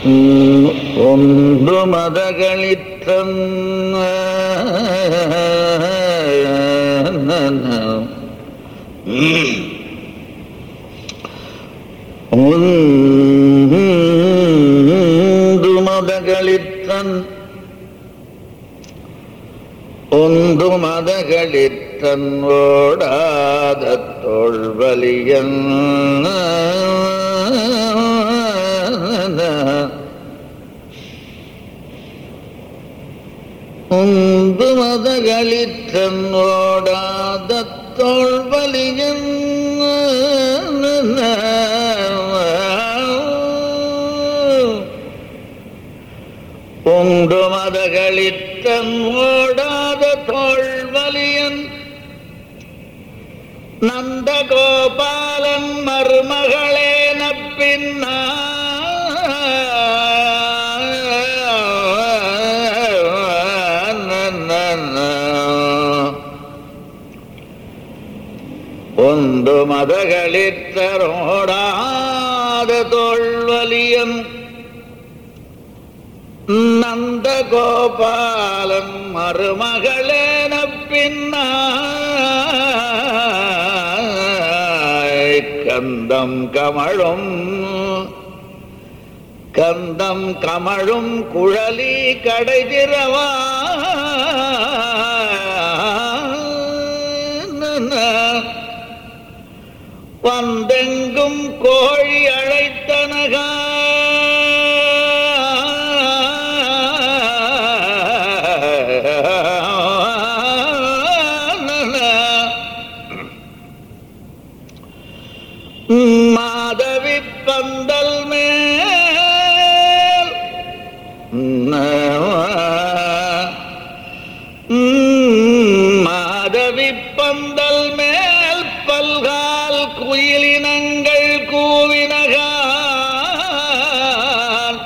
உம், ஒன்று மதகளித்தன் ஒன்று மதகளித்தன் ஒன்று மதகளித்தன் ஓடாத தோல்வலியன் உந்து மதகளித்தன் ஓடாத தோல்வலியன் உண்டு மதகளித்தன் ஓடாத தோல்வலியன் நந்தகோபாலன் மருமகளே நப்பின்னா ஒன்று மதகளித்தரோடாத தோல்வலியன் நந்தகோபாலன் மருமகளேன பின்னாய் கந்தம் கமழும் கந்தம் கமழும் குழலி கடைதிரவா வந்தெங்கும் கோழி அழைத்தனகா மாதவி பந்தல் மேல் மாதவி பந்தல் மேல் பல்கால் குயிலினங்கள் கூவினகான்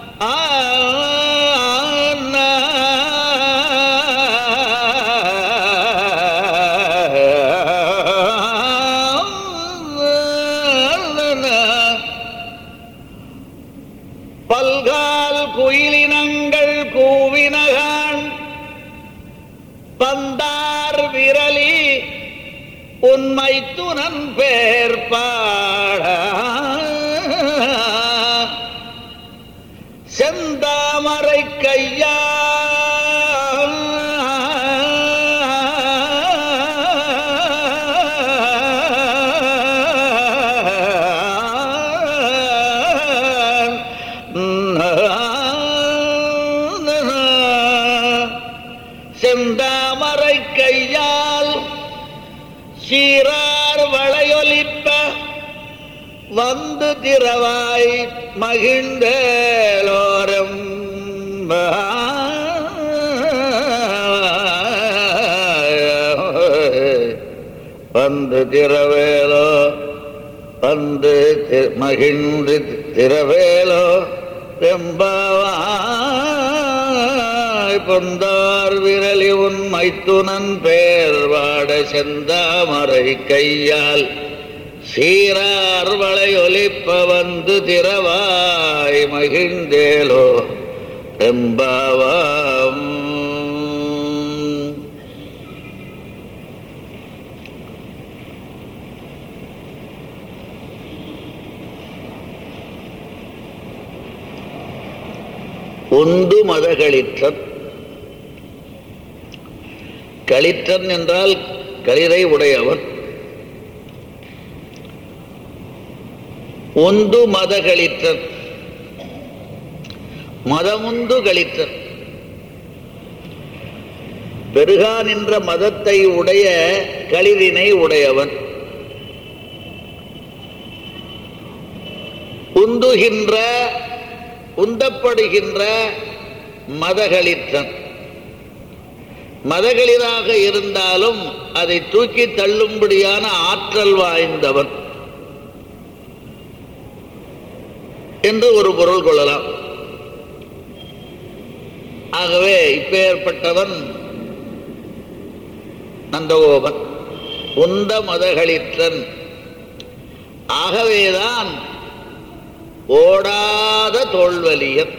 பல்கால் குயிலினங்கள் கூவினகான் பந்தார் விரலி உண்மை துணன் பேர் பாட செந்தாமரை கையா செந்தாமரை கையால் சீரார் வளையொலிப்ப வந்து திரவாய் மகிழ்ந்தேலோரம் வந்து திரவேலோ வந்து தி- மகிழ்ந்து திரவேலோ செம்பாவாய் பொந்தார் விரலி உன் மைத்துனன் பேர் வாட செந்தாமரை கையால் சீரார் வளை ஒலிப்ப வந்து திரவாய் மகிழ்ந்தேலோ எம்பாவாம் ஒன்று மதகளிற்றன் களிற்றன் என்றால் களிரை உடையவன் ஒன்று மதகளிற்றன் மதமுந்து களிற்றன் பெருகா நின்ற மதத்தை உடைய களிரினை உடையவன் உந்துகின்ற உந்தப்படுகின்ற மதகளிற்றன் மதகளிராக இருந்தாலும் அதை தூக்கி தள்ளும்படியான ஆற்றல் வாய்ந்தவன் என்று ஒரு பொருள் கொள்ளலாம் ஆகவே இப்பேற்பட்டவன் நந்தகோபன் உந்த மதகளிற்றன் ஆகவேதான் ஓடாத தோல்வலியன்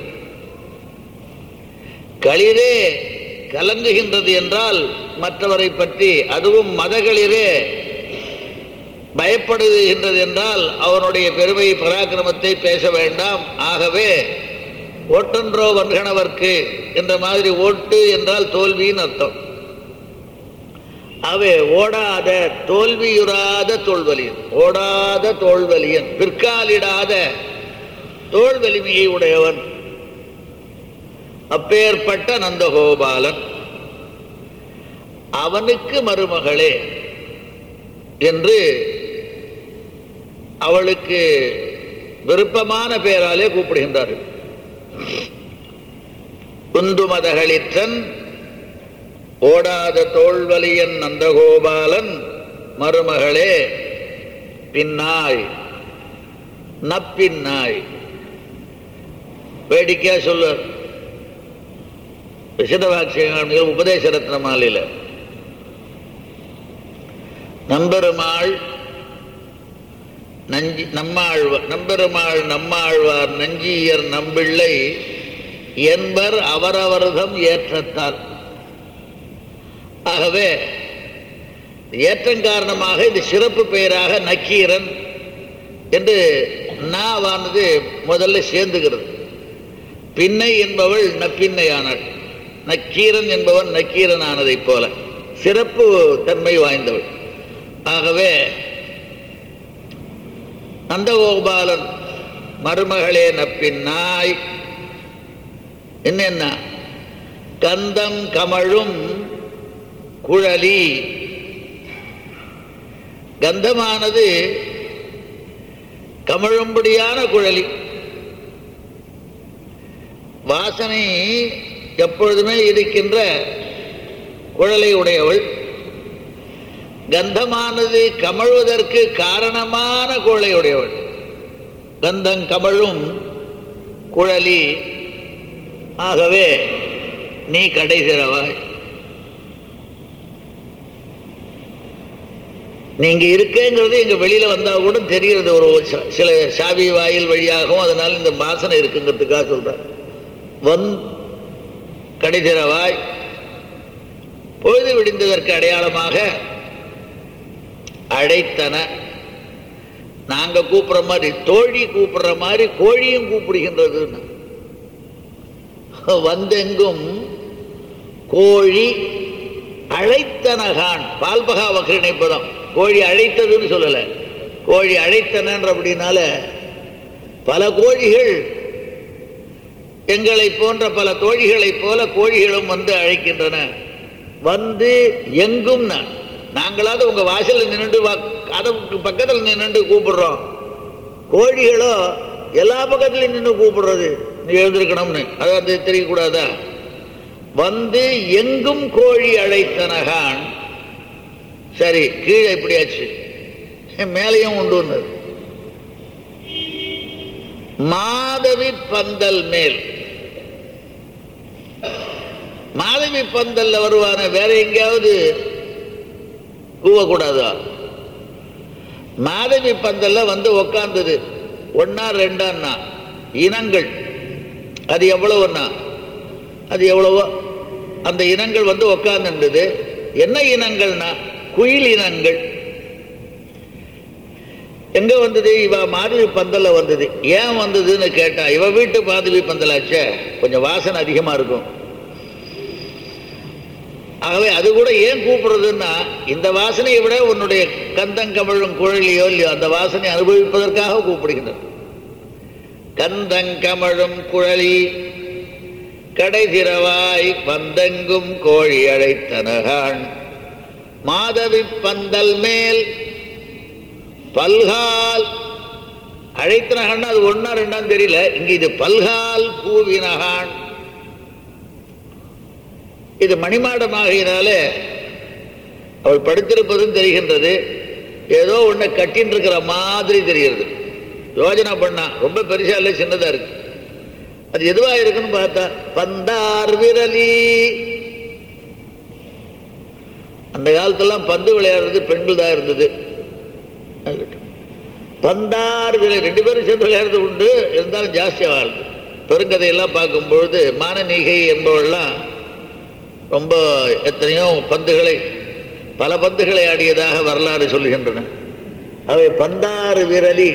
களிரே கலங்குகின்றது என்றால் மற்றவரை பற்றி அதுவும் மதகளிரே பயப்படுகின்றது என்றால் அவனுடைய பெருமை பராக்கிரமத்தை பேச வேண்டாம் ஆகவே ஓட்டன்றோ வன்கணவர்க்கு என்ற மாதிரி ஓட்டு என்றால் தோல்வின்னு அர்த்தம் அவே ஓடாத தோல்வியுறாத தோல்வலியன் ஓடாத தோல்வலியன் பிற்காலிடாத தோல் வலிமையை உடையவன் அப்பேற்பட்ட நந்தகோபாலன் அவனுக்கு மருமகளே என்று அவளுக்கு விருப்பமான பெயராலே கூப்பிடுகின்றார்கள் குந்துமதகளிற்றன் ஓடாத தோல்வலியன் நந்தகோபாலன் மருமகளே பின்னாய் நப்பின்னாய் வேடிக்கையா சொல்லுவார் விசதவாட்சியங்கள் உபதேச ரத்ன மாலையில் நம்பெருமாள் நஞ்சி நம்மாழ்வார் நம்பெருமாள் நம்மாழ்வார் நஞ்சியர் நம்பிள்ளை என்பர் அவரவர்தம் ஏற்றத்தால் ஆகவே ஏற்றம் காரணமாக இந்த சிறப்பு பெயராக நக்கீரன் என்று நாவானது முதல்ல சேர்ந்துகிறது பின்னை என்பவள் நப்பின்னையானாள் நக்கீரன் என்பவன் நக்கீரன் ஆனதைப் போல சிறப்பு தன்மை வாய்ந்தவள் ஆகவே நந்தகோபாலன் மருமகளே நப்பின்னாய் என்னென்ன கந்தம் கமழும் குழலி கந்தமானது கமழும்படியான குழலி வாசனை எப்பொழுதுமே இருக்கின்ற குழலை உடையவள் கந்தமானது கமழ்வதற்கு காரணமான குழலை உடையவள் கந்தம் கமழும் குழலி ஆகவே நீ கடைசிறவாய் நீங்க இருக்கேங்கிறது எங்க வெளியில வந்தா கூட தெரிகிறது ஒரு ச- சில சாவி வாயில் வழியாகவும் அதனால இந்த வாசனை இருக்குங்கிறதுக்காக சொல்றேன் வந் கடைசிறவாய் பொழுது விடிந்ததற்கு அடையாளமாக அழைத்தன நாங்க கூப்பிடுற மாதிரி தோழி கூப்பிடுற மாதிரி கோழியும் கூப்பிடுகின்றதுன்னு வந்தெங்கும் கோழி அழைத்தனகான் பால்பகா வக்ரிணை பதம் கோழி அழைத்ததுன்னு சொல்லல கோழி அழைத்தனன்ற அப்படின்னால பல கோழிகள் எங்களை போன்ற பல தோழிகளைப் போல கோழிகளும் வந்து அழைக்கின்றன வந்து எங்கும் நான் நாங்களாவது உங்க வாசல்ல நின்னுட்டு வா கதவுக்கு பக்கத்தில் நின்னுட்டு கூப்பிடுறோம் கோழிகளோ எல்லா பக்கத்துலயும் நின்று கூப்பிடுறது நீ எழுந்திருக்கணும்னு அது வந்து தெரியக்கூடாதா வந்து எங்கும் கோழி அழைத்தனகான் சரி கீழே இப்படியாச்சு மேலையும் உண்டு மாதவி பந்தல் மேல் மாதவி பந்தல்ல வருவான வேற எங்கேயாவது கூவக்கூடாதா மாதவி பந்தல்ல வந்து உக்காந்தது ஒன்னா ரெண்டான்னா இனங்கள் அது எவ்வளவுன்னா அது எவ்வளவோ அந்த இனங்கள் வந்து உக்காந்துருந்தது என்ன இனங்கள்னா குயில் இனங்கள் எங்க வந்தது இவ மாதவி பந்தல்ல வந்தது ஏன் வந்ததுன்னு கேட்டா இவ வீட்டு மாதவி பந்தலாச்சே கொஞ்சம் வாசனை அதிகமா இருக்கும் ஆகவே அது கூட ஏன் கூப்பிடுறதுன்னா இந்த வாசனையை விட உன்னுடைய கந்தங்கமழும் குழலியோ இல்லையோ அந்த வாசனை அனுபவிப்பதற்காக கூப்பிடுகின்றது கந்தங்கமழும் குழலி கடைதிரவாய் வந்தெங்கும் கோழி அழைத்தனகான் மாதவி பந்தல் மேல் பல்கால் அழைத்தனகான் அது ஒன்னா ரெண்டாம் தெரியல இங்க இது பல்கால் பூவினகான் இது மணிமாடமாகினாலே அவள் படுத்திருப்பதும் தெரிகின்றது ஏதோ ஒண்ணு கட்டின்னு இருக்கிற மாதிரி தெரிகிறது யோஜனை பண்ணா ரொம்ப பெருசா இல்லை சின்னதா இருக்கு அது எதுவா இருக்குன்னு பார்த்தா பந்தார் விரலி அந்த காலத்தெல்லாம் பந்து விளையாடுறது பெண்கள் தான் இருந்தது ஆகட்டும். பந்தார் விலை ரெண்டு பேரும் சேர்ந்து விளையாடுறது உண்டு இருந்தாலும் ஜாஸ்தியாக வாழ்து பெருங்கதையெல்லாம் பார்க்கும்பொழுது மானநீகை என்பவெல்லாம் ரொம்ப எத்தனையோ பந்துகளை பல பந்துகளை ஆடியதாக வரலாறு சொல்லுகின்றன அவை பந்தாறு விரலி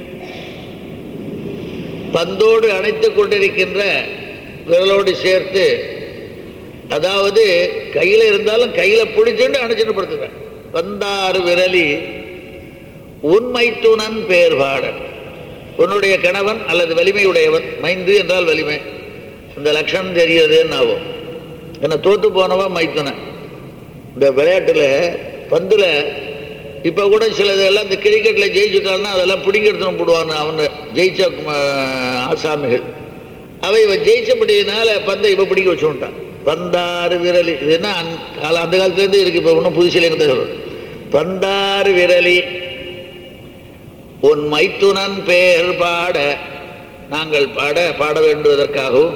பந்தோடு அணைத்துக் கொண்டிருக்கின்ற விரலோடு சேர்த்து அதாவது கையில இருந்தாலும் கையில பிடிச்சுட்டு அணைச்சுட்டு படுத்துவேன் பந்தாறு விரலி உண்மை துணன் பேர் பாடல் உன்னுடைய கணவன் அல்லது வலிமையுடையவன் மைந்து என்றால் வலிமை இந்த லட்சணம் தெரியுதுன்னு ஆகும் என்ன தோத்து போனவன் மைத்துனன் இந்த விளையாட்டுல பந்துல இப்ப கூட சிலதெல்லாம் இந்த கிரிக்கெட்ல ஜெயிச்சுட்டான்னா அதெல்லாம் பிடிங்கிறதுன்னு போடுவாங்க அவங்க ஜெயிச்ச ஆ, ஆசாமிகள் அவை இவன் ஜெயிச்சபடியினால பந்தை இவ பிடிக்க வச்சுட்டான் பந்தாறு விரலி இதுன்னா அந்த கால அந்த காலத்துலேருந்து இருக்கு இப்போ ஒன்றும் புதுசில் இருந்து பந்தாறு விரலி உன் மைத்துனன் பேர் பாட நாங்கள் பாட பாட வேண்டுவதற்காகவும்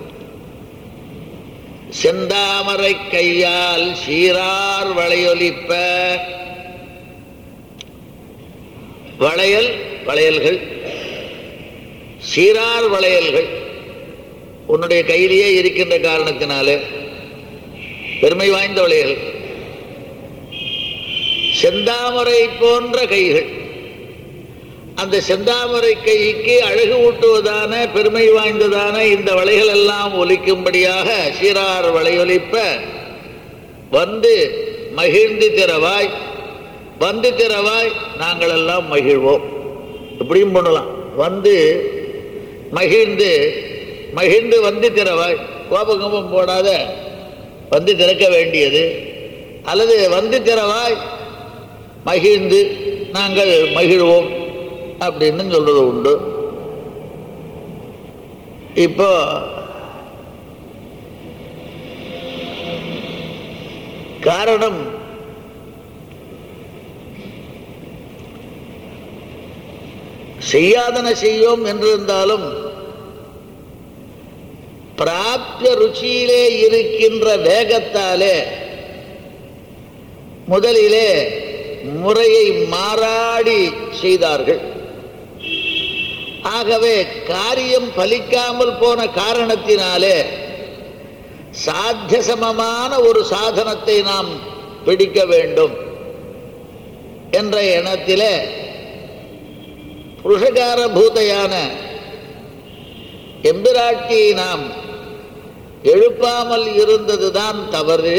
செந்தாமரை கையால் சீரார் வளையொலிப்ப வளையல் வளையல்கள் சீரார் வளையல்கள் உன்னுடைய கையிலேயே இருக்கின்ற காரணத்தினாலே பெருமை வாய்ந்த வளையல் செந்தாமரை போன்ற கைகள் அந்த செந்தாமரை கைக்கு அழகு ஊட்டுவதான பெருமை வாய்ந்ததான இந்த வளைகள் எல்லாம் ஒலிக்கும்படியாக சீரார் வளையொலிப்ப வந்து மகிழ்ந்து திறவாய் வந்து திறவாய் நாங்கள் எல்லாம் மகிழ்வோம் இப்படியும் பண்ணலாம் வந்து மகிழ்ந்து மகிழ்ந்து வந்து திறவாய் கோபகோபம் போடாத வந்து திறக்க வேண்டியது அல்லது வந்து திறவாய் மகிழ்ந்து நாங்கள் மகிழ்வோம் அப்படின்னு சொல்றது உண்டு இப்போ காரணம் செய்யாதன செய்யோம் என்றிருந்தாலும் பிராப்திய ருச்சியிலே இருக்கின்ற வேகத்தாலே முதலிலே முறையை மாறாடி செய்தார்கள் ஆகவே காரியம் பலிக்காமல் போன காரணத்தினாலே சாத்திய சமமான ஒரு சாதனத்தை நாம் பிடிக்க வேண்டும் என்ற எண்ணத்திலே புருஷகார பூதையான எம்பிராட்டியை நாம் எழுப்பாமல் இருந்ததுதான் தவறு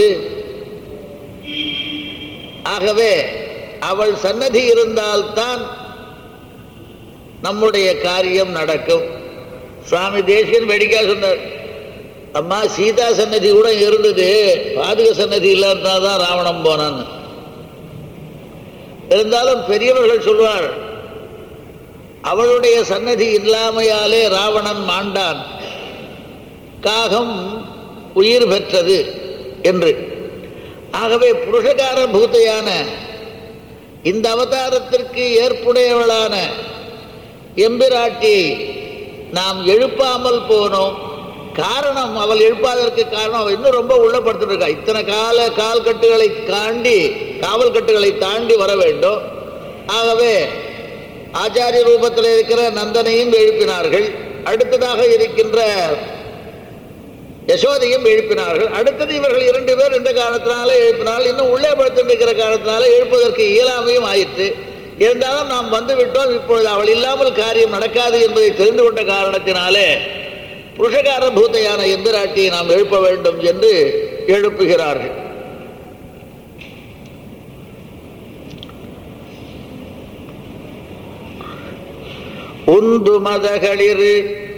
ஆகவே அவள் சன்னதி இருந்தால்தான் நம்முடைய காரியம் நடக்கும் சுவாமி தேசியன் வேடிக்கை சொன்னார் அம்மா சீதா சன்னதி கூட இருந்தது பாதுக சன்னதி இல்லாதா தான் ராவணம் போனான்னு இருந்தாலும் பெரியவர்கள் சொல்வார் அவளுடைய சன்னதி இல்லாமையாலே ராவணன் மாண்டான் காகம் உயிர் பெற்றது என்று ஆகவே புருஷகார பூத்தையான இந்த அவதாரத்திற்கு ஏற்புடையவளான எம்பிராட்டியை நாம் எழுப்பாமல் போனோம் காரணம் அவள் எழுப்பாததற்கு காரணம் அவள் இன்னும் ரொம்ப உள்ளப்படுத்திட்டு இருக்கா இத்தனை கால கால் கட்டுகளை தாண்டி காவல் கட்டுகளை தாண்டி வர வேண்டும் ஆகவே ஆச்சாரிய ரூபத்தில் இருக்கிற நந்தனையும் எழுப்பினார்கள் அடுத்ததாக இருக்கின்ற யசோதையும் எழுப்பினார்கள் அடுத்தது இவர்கள் இரண்டு பேர் இந்த காரணத்தினால எழுப்பினார்கள் இன்னும் உள்ளே படுத்துட்டு இருக்கிற காரணத்தினால எழுப்பதற்கு இயலாமையும் ஆயிற்று இருந்தாலும் நாம் வந்து விட்டோம் இப்பொழுது அவள் இல்லாமல் காரியம் நடக்காது என்பதை தெரிந்து கொண்ட காரணத்தினாலே புருஷகார பூத்தையான எந்திராட்டியை நாம் எழுப்ப வேண்டும் என்று எழுப்புகிறார்கள் உந்து மதகளிர்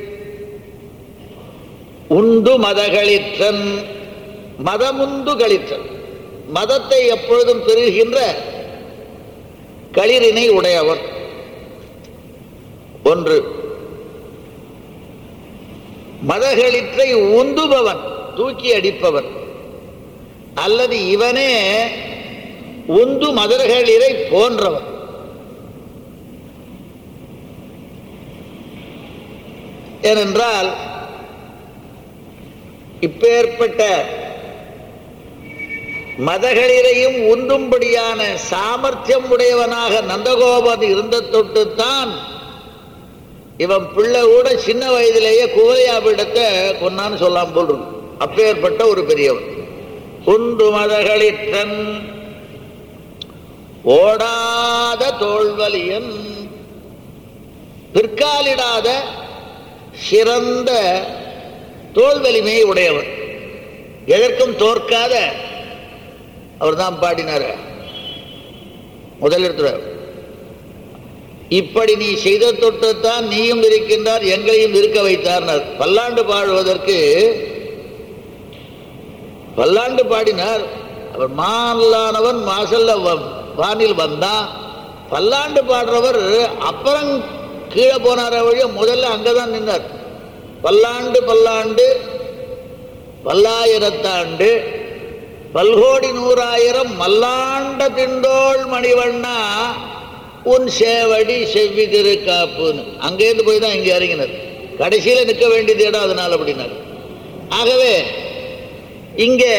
உண்டு மதகளிற்றன் மதமுந்து களிற்றன் மதத்தை எப்பொழுதும் பெறுகின்ற களிரினை உடையவன் ஒன்று மதகளிற்றை உந்துபவன் தூக்கி அடிப்பவன் அல்லது இவனே உந்து மதர்களிரை போன்றவன் ஏனென்றால் இப்பேற்பட்ட மதகளிரையும் உந்தும்படியான சாமர்த்தியம் உடையவனாக நந்தகோபன் இருந்த தொட்டுத்தான் இவன் பிள்ளை கூட சின்ன வயதிலேயே குவலையாபிடத்தை கொன்னான்னு சொல்லாம போல் இருக்கு. அப்பேற்பட்ட ஒரு பெரியவன் உண்டு மதகளிற்றன் ஓடாத தோல்வலியன் பிற்காலிடாத சிறந்த தோல் வலிமையை உடையவன் எதற்கும் தோற்காத அவர் தான் பாடினார் முதலிடத்துல இப்படி நீ செய்த தொட்டுத்தான் நீயும் இருக்கின்றார் எங்களையும் இருக்க வைத்தார்னார் பல்லாண்டு பாடுவதற்கு பல்லாண்டு பாடினார் அவர் மானலானவன் மாசல்ல வ- வானில் வந்தான் பல்லாண்டு பாடுறவர் அப்புறம் கீழே போனார வழிய முதல்ல அங்கதான் நின்னார் பல்லாண்டு பல்லாண்டு பல்லாயிரத்தாண்டு பல்கோடி நூறாயிரம் மல்லாண்ட திண்டோள் மணிவண்ணா உன் சேவடி செவ்வி திருக்காப்புன்னு அங்கேருந்து போய் தான் இங்கே இறங்கினார் கடைசியில் நிற்க வேண்டியது இடம் அதனால் அப்படின்னார் ஆகவே இங்கே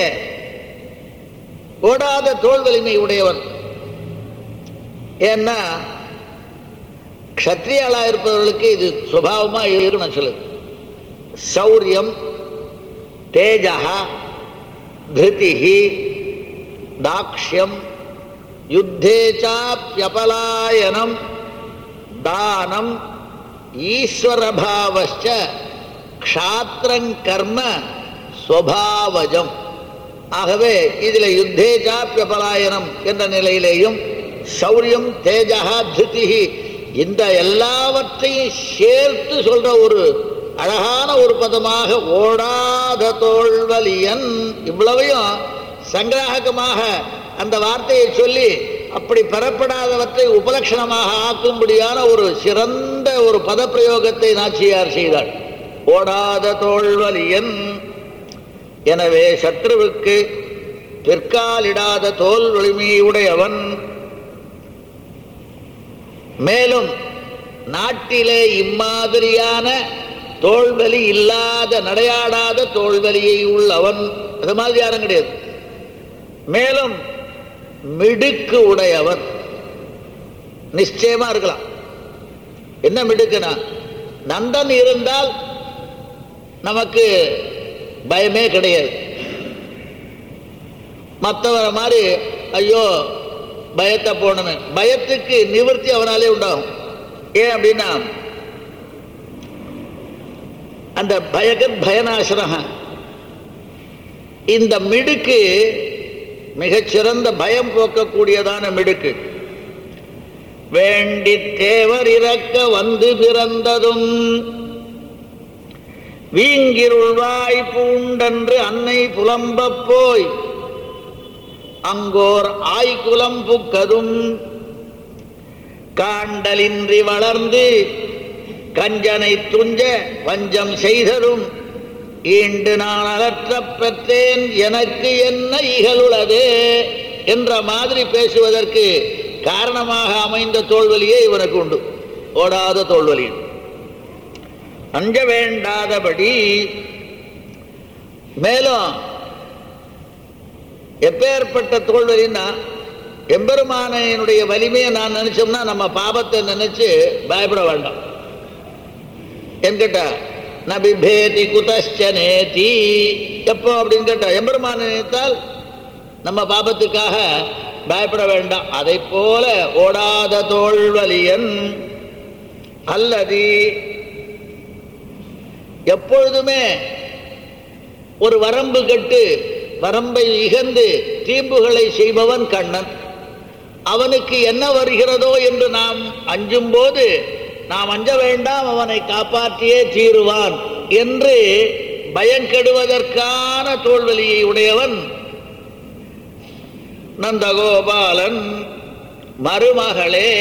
ஓடாத தோல் வலிமை உடையவன் ஏன்னா க்ஷத்ரியாளா இருப்பவர்களுக்கு இது சுபாவமா இருக்கணும் சொல்லுது சௌரியம் தேஜா திருதிஹி தாக்ஷ்யம் யுத்தே சாப்யபலாயனம் தானம் ஈஸ்வரபாவச்ச க்ஷாத்திரங் கர்ம ஸ்வபாவஜம் ஆகவே இதில் யுத்தே சாப்பியபலாயனம் என்ற நிலையிலேயும் சௌரியம் தேஜகா திருதிஹி இந்த எல்லாவற்றையும் சேர்த்து சொல்ற ஒரு அழகான ஒரு பதமாக ஓடாத தோல்வலியன் இவ்வளவையும் சங்கிராகமாக அந்த வார்த்தையை சொல்லி அப்படி பெறப்படாதவற்றை உபலட்சணமாக ஆக்கும்படியான ஒரு சிறந்த ஒரு பதப்பிரயோகத்தை நாச்சியார் செய்தாள் ஓடாத தோல்வலியன் எனவே சத்ருவுக்கு பிற்காலிடாத தோல் வலிமையுடையவன் மேலும் நாட்டிலே இம்மாதிரியான தோல்வலி இல்லாத நடையாடாத தோல்வலியை உள்ளவன் அது மாதிரி யாரும் கிடையாது மேலும் மிடுக்கு உடையவன் நிச்சயமா இருக்கலாம் என்ன மிடுக்குனா நந்தன் இருந்தால் நமக்கு பயமே கிடையாது மற்றவரை மாதிரி ஐயோ பயத்தை போடணும் பயத்துக்கு நிவர்த்தி அவனாலே உண்டாகும் ஏன் அப்படின்னா அந்த பயகத் பயநாசனக இந்த மிடுக்கு மிகச்சிறந்த பயம் போக்கக்கூடியதான மிடுக்கு வேண்டி தேவர் இறக்க வந்து பிறந்ததும் வீங்கிருள்வாய் பூண்டன்று அன்னை புலம்பப் போய் அங்கோர் ஆய்குலம் புக்கதும் காண்டலின்றி வளர்ந்து கஞ்சனை துஞ்ச பஞ்சம் செய்ததும் ஈண்டு நான் அகற்றப் பெற்றேன் எனக்கு என்ன இகழுளதே என்ற மாதிரி பேசுவதற்கு காரணமாக அமைந்த தோல்வலியே இவனுக்கு உண்டு ஓடாத தோல்வலி அஞ்ச வேண்டாதபடி மேலும் எப்பேற்பட்ட தோல்வலின்னா எம்பெருமானையினுடைய வலிமையை நான் நினைச்சோம்னா நம்ம பாபத்தை நினைச்சு பயப்பட வேண்டாம் என்கிட்ட நபிபேதி குதச்சனேதி எப்போ அப்படின்னு கேட்டா எம்பெருமானை நினைத்தால் நம்ம பாபத்துக்காக பயப்பட வேண்டாம் அதை போல ஓடாத தோல்வலியன் அல்லது எப்பொழுதுமே ஒரு வரம்பு கட்டு வரம்பை இகந்து தீம்புகளை செய்பவன் கண்ணன் அவனுக்கு என்ன வருகிறதோ என்று நாம் அஞ்சும் போது நாம் அஞ்ச வேண்டாம் அவனை காப்பாற்றியே தீருவான் என்று பயங்கெடுவதற்கான தோல்வலியை உடையவன் நந்தகோபாலன் மருமகளே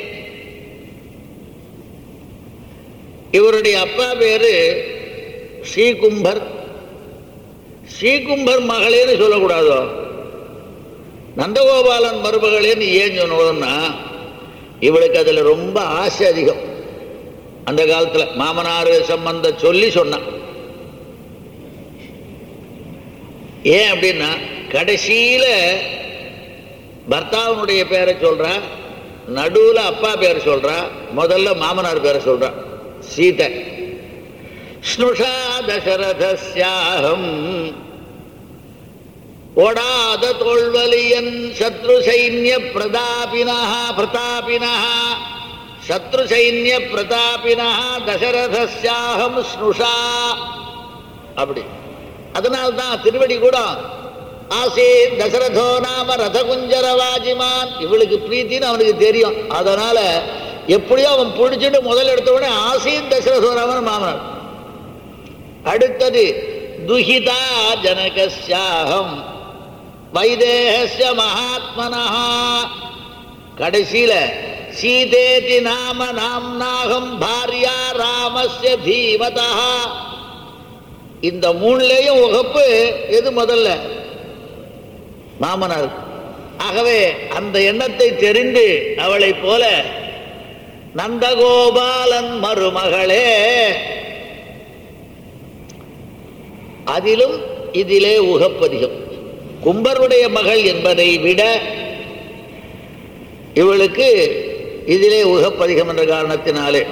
இவருடைய அப்பா பேரு ஸ்ரீகும்பர் ஸ்ரீகும்பர் மகளேன்னு சொல்லக்கூடாதோ நந்தகோபாலன் மருமகளேன்னு ஏன் சொன்னோம்னா இவளுக்கு அதில் ரொம்ப ஆசை அதிகம் அந்த காலத்தில் மாமனார் சம்பந்த சொல்லி சொன்னான் ஏன் அப்படின்னா கடைசியில பர்த்தாவனுடைய பேரை சொல்றா நடுவுல அப்பா பேரை சொல்றா முதல்ல மாமனார் பேரை சொல்றா சீதை ஸ்னுஷா தசரதஸ்யாகம் ஓடாத தோல்வலியன் சத்ரு சைன்ய பிரதாபினா பிரதாபினா சத்ரு சைன்ய பிரதாபினா தசரதஸ்யாகம் ஸ்னுஷா அப்படி அதனால்தான் திருவடி கூட ஆசே தசரதோ நாம ரதகுஞ்சர வாஜிமான் இவளுக்கு பிரீத்தின்னு அவனுக்கு தெரியும் அதனால எப்படியோ அவன் பிடிச்சிட்டு முதல் எடுத்த உடனே ஆசீன் தசரதோ ராமன் மாமனார் அடுத்தது துஹிதா ஜனகஸ்யாகம் வைதேகஸ்ய மகாத்மனா கடைசியில சீதேதி நாம நாம்னாகம் பாரியா ராமஸ்ய தீமதா இந்த மூணுலேயும் உகப்பு எது முதல்ல மாமனார் ஆகவே அந்த எண்ணத்தை தெரிந்து அவளைப் போல நந்தகோபாலன் மருமகளே அதிலும் இதிலே உகப்பதிகம் கும்பருடைய மகள் என்பதை விட இவளுக்கு இதிலே உகப்பதிகம் என்ற காரணத்தினாலே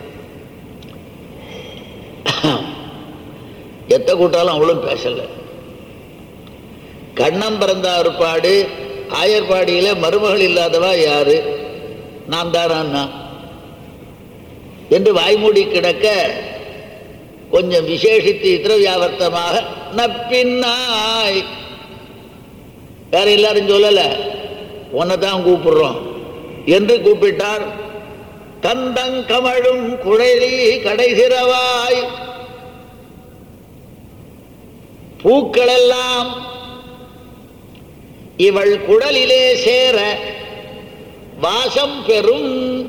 எத்த கூட்டாலும் அவளும் பேசல கண்ணம் பிறந்த அறுப்பாடு ஆயர்பாடியில மருமகள் இல்லாதவா யாரு நான் தானா என்று வாய்மூடி கிடக்க கொஞ்சம் விசேஷித்து இத்திரவியாவர்த்தமாக நப்பின்னாய் வேற எல்லாரும் சொல்லல உன்னை தான் கூப்பிடுறோம் என்று கூப்பிட்டார் கந்தங்கமழும் குழலி கடைசிரவாய் பூக்களெல்லாம் இவள் குடலிலே சேர வாசம் பெறும்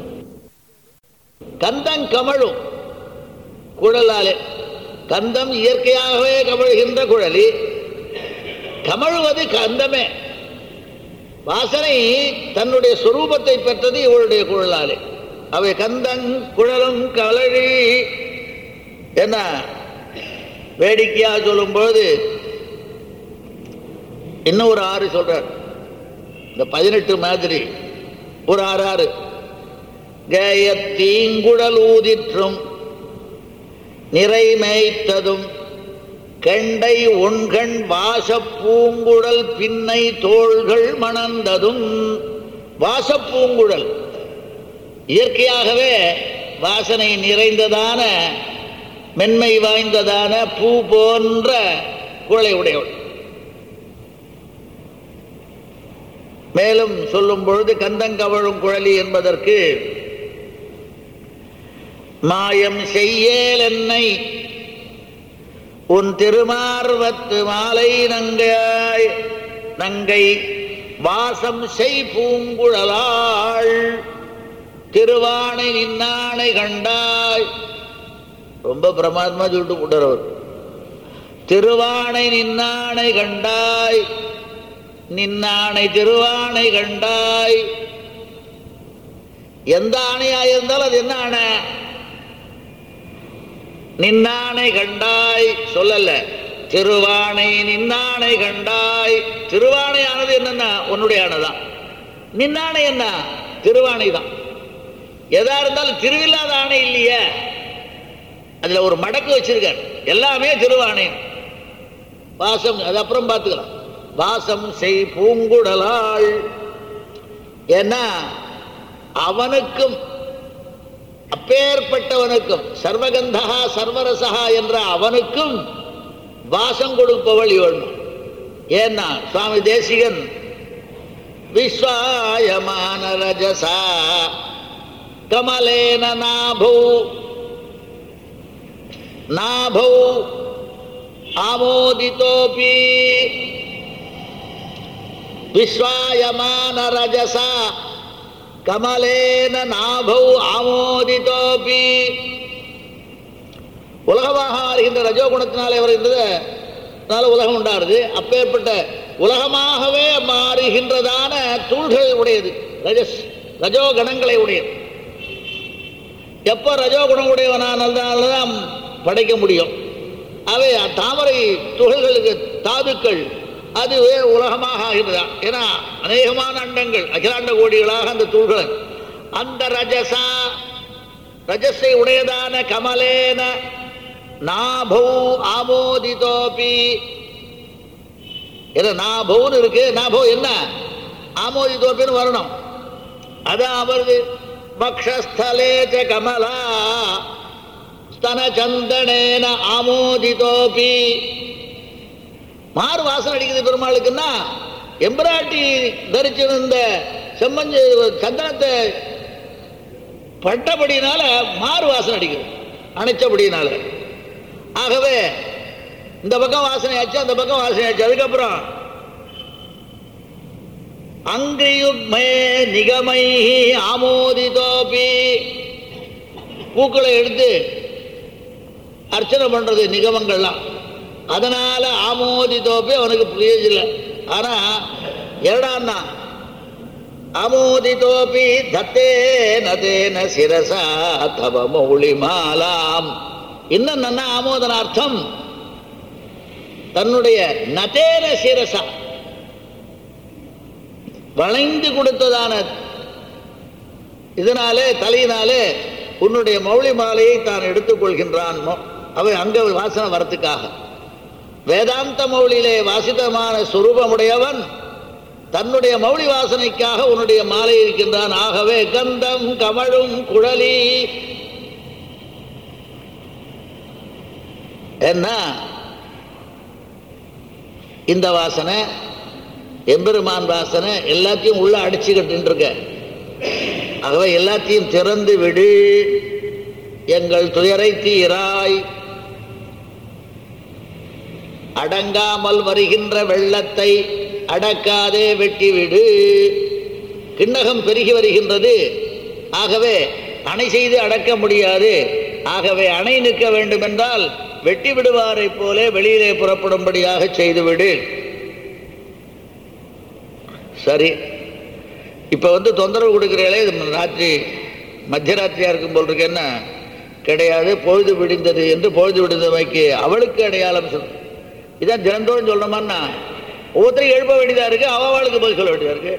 கந்தம் கமழும் குழலாலே கந்தம் இயற்கையாகவே கமழுகின்ற குழலி கமழுவது கந்தமே வாசனை தன்னுடைய சொரூபத்தை பெற்றது இவளுடைய குழலாலே அவை கந்தங் குழலும் கலழி என்ன வேடிக்கையா சொல்லும்போது இன்னும் ஒரு ஆறு சொல்றார் இந்த பதினெட்டு மாதிரி ஒரு ஆறு ஆறு கேயத்தீங்குழல் ஊதிற்றும் நிறை மேய்த்ததும் கெண்டை ஒண்கண் வாசப்பூங்குழல் பின்னை தோள்கள் மணந்ததும் வாசப்பூங்குழல் இயற்கையாகவே வாசனை நிறைந்ததான மென்மை வாய்ந்ததான பூ போன்ற குழலை உடையவள் மேலும் சொல்லும் பொழுது கந்தங்கவழும் குழலி என்பதற்கு மாயம் செய்யேல் என்னை உன் திருமார்வத்து மாலை நங்காய் நங்கை வாசம் செய் பூங்குழலாள் திருவானை நின்னானை கண்டாய் ரொம்ப பிரமாதமா சொல்லிட்டு போட்டார் திருவானை நின்னானை கண்டாய் நின்னானை திருவானை கண்டாய் எந்த ஆணையா இருந்தாலும் அது என்ன ஆணை நின்னானை கண்டாய் சொல்லல திருவானை நின்னானை கண்டாய் திருவானையானது என்னன்னா உன்னுடைய ஆணைதான் நின்னானை என்ன திருவானை தான் எதா இருந்தாலும் திருவில்லாத ஆணை இல்லையே அதுல ஒரு மடக்கு வச்சிருக்கார் எல்லாமே திருவாணையம் வாசம் அது அப்புறம் பார்த்துக்கலாம் வாசம் செய் பூங்குடலாள் ஏன்னா அவனுக்கும் அப்பேற்பட்டவனுக்கும் சர்வகந்தா சர்வரசா என்ற அவனுக்கும் வாசம் கொடுப்பவள் இவள் ஏன்னா சுவாமி தேசிகன் விஸ்வாயமான ரஜசா கமலேன நாபௌ நாபௌ ஆமோதித்தோபி விஸ்வாயமான ரஜசா கமலேன நாபௌ ஆமோதித்தோபி உலகமாக வருகின்ற ரஜோகுணத்தினாலே வருகின்றது அதனால உலகம் உண்டாருது அப்பேற்பட்ட உலகமாகவே மாறுகின்றதான தூள்கள் உடையது ரஜஸ் ரஜோ கணங்களை உடையது எப்போ ரஜோகுணம் உடையவனானதான் படைக்க முடியும் அவை தாமரை துகள்களுக்கு தாதுக்கள் அதுவே உலகமாக ஆகிறதா ஏன்னா அநேகமான அண்டங்கள் அகிலாண்ட கோடிகளாக அந்த தூள்கள் அந்த ரஜசா ரஜஸை உடையதான கமலேன நாபௌ ஆமோதிதோபி ஏதோ நாபௌன்னு இருக்கு நாபௌ என்ன ஆமோதிதோப்பின்னு வரணும் அதான் வருது பக்ஷஸ்தலே ச கமலா ஸ்தன சந்தனேன ஆமோதிதோபி மாறு வாசனை அடிக்குது பெருமாளுக்குன்னா எம்பிராட்டி தரிச்சிருந்த செம்மஞ்சு சந்தனத்தை பட்டபடினால மாறு வாசனை அடிக்குது அணைச்சபடினால ஆகவே இந்த பக்கம் வாசனை ஆச்சு அந்த பக்கம் வாசனை ஆச்சு அதுக்கப்புறம் அங்கியுக்மே நிகமை ஆமோதிதோபி பூக்களை எடுத்து அர்ச்சனை பண்றது நிகமங்கள்லாம் அதனால ஆமோதிதோப்பி அவனுக்கு புரியதில்லை ஆனா ಎರಡನ್ನ ஆமோதிதோபி தத்தேன தேன சிரசா தவ மௌளி மாலாம் இன்னும் நன்ன ஆமோதனார்த்தம் தன்னுடைய நதேன சிரசா வளைந்து கொடுத்ததான இதனாலே தலையினாலே உன்னுடைய மௌளி மாலையை தான் எடுத்துக்கொள்கின்றான் மோ- அவன் அங்க வாசனை வரத்துக்காக வேதாந்த மௌலியிலே வாசிதமான சுரூபமுடையவன் தன்னுடைய மௌலி வாசனைக்காக உன்னுடைய மாலை இருக்கின்றான் ஆகவே கந்தம் கமழும் குழலி என்ன இந்த வாசனை எம்பெருமான் வாசனை எல்லாத்தையும் உள்ள அடிச்சுக்கிட்டு இருக்க ஆகவே எல்லாத்தையும் திறந்து விடு எங்கள் துயரை தீராய் அடங்காமல் வருகின்ற வெள்ளத்தை அடக்காதே வெட்டிவிடு கிண்ணகம் பெருகி வருகின்றது ஆகவே அணை செய்து அடக்க முடியாது ஆகவே அணை நிற்க வேண்டும் என்றால் வெட்டி விடுவாரைப் போல வெளியிலே புறப்படும்படியாக செய்துவிடு சரி இப்ப வந்து தொந்தரவு கொடுக்கிறீங்களே இது ராத்திரி மத்தியராத்திரியா இருக்கும் போல் இருக்கு என்ன கிடையாது பொழுது விடிந்தது என்று பொழுது விடிந்தவைக்கு அவளுக்கு அடையாளம் சொல் இதான் தினந்தோறும் சொல்லணுமான்னா ஒவ்வொருத்தரும் எழுப்ப வேண்டியதா இருக்கு அவ அவளுக்கு பதில் சொல்ல வேண்டியதா இருக்கு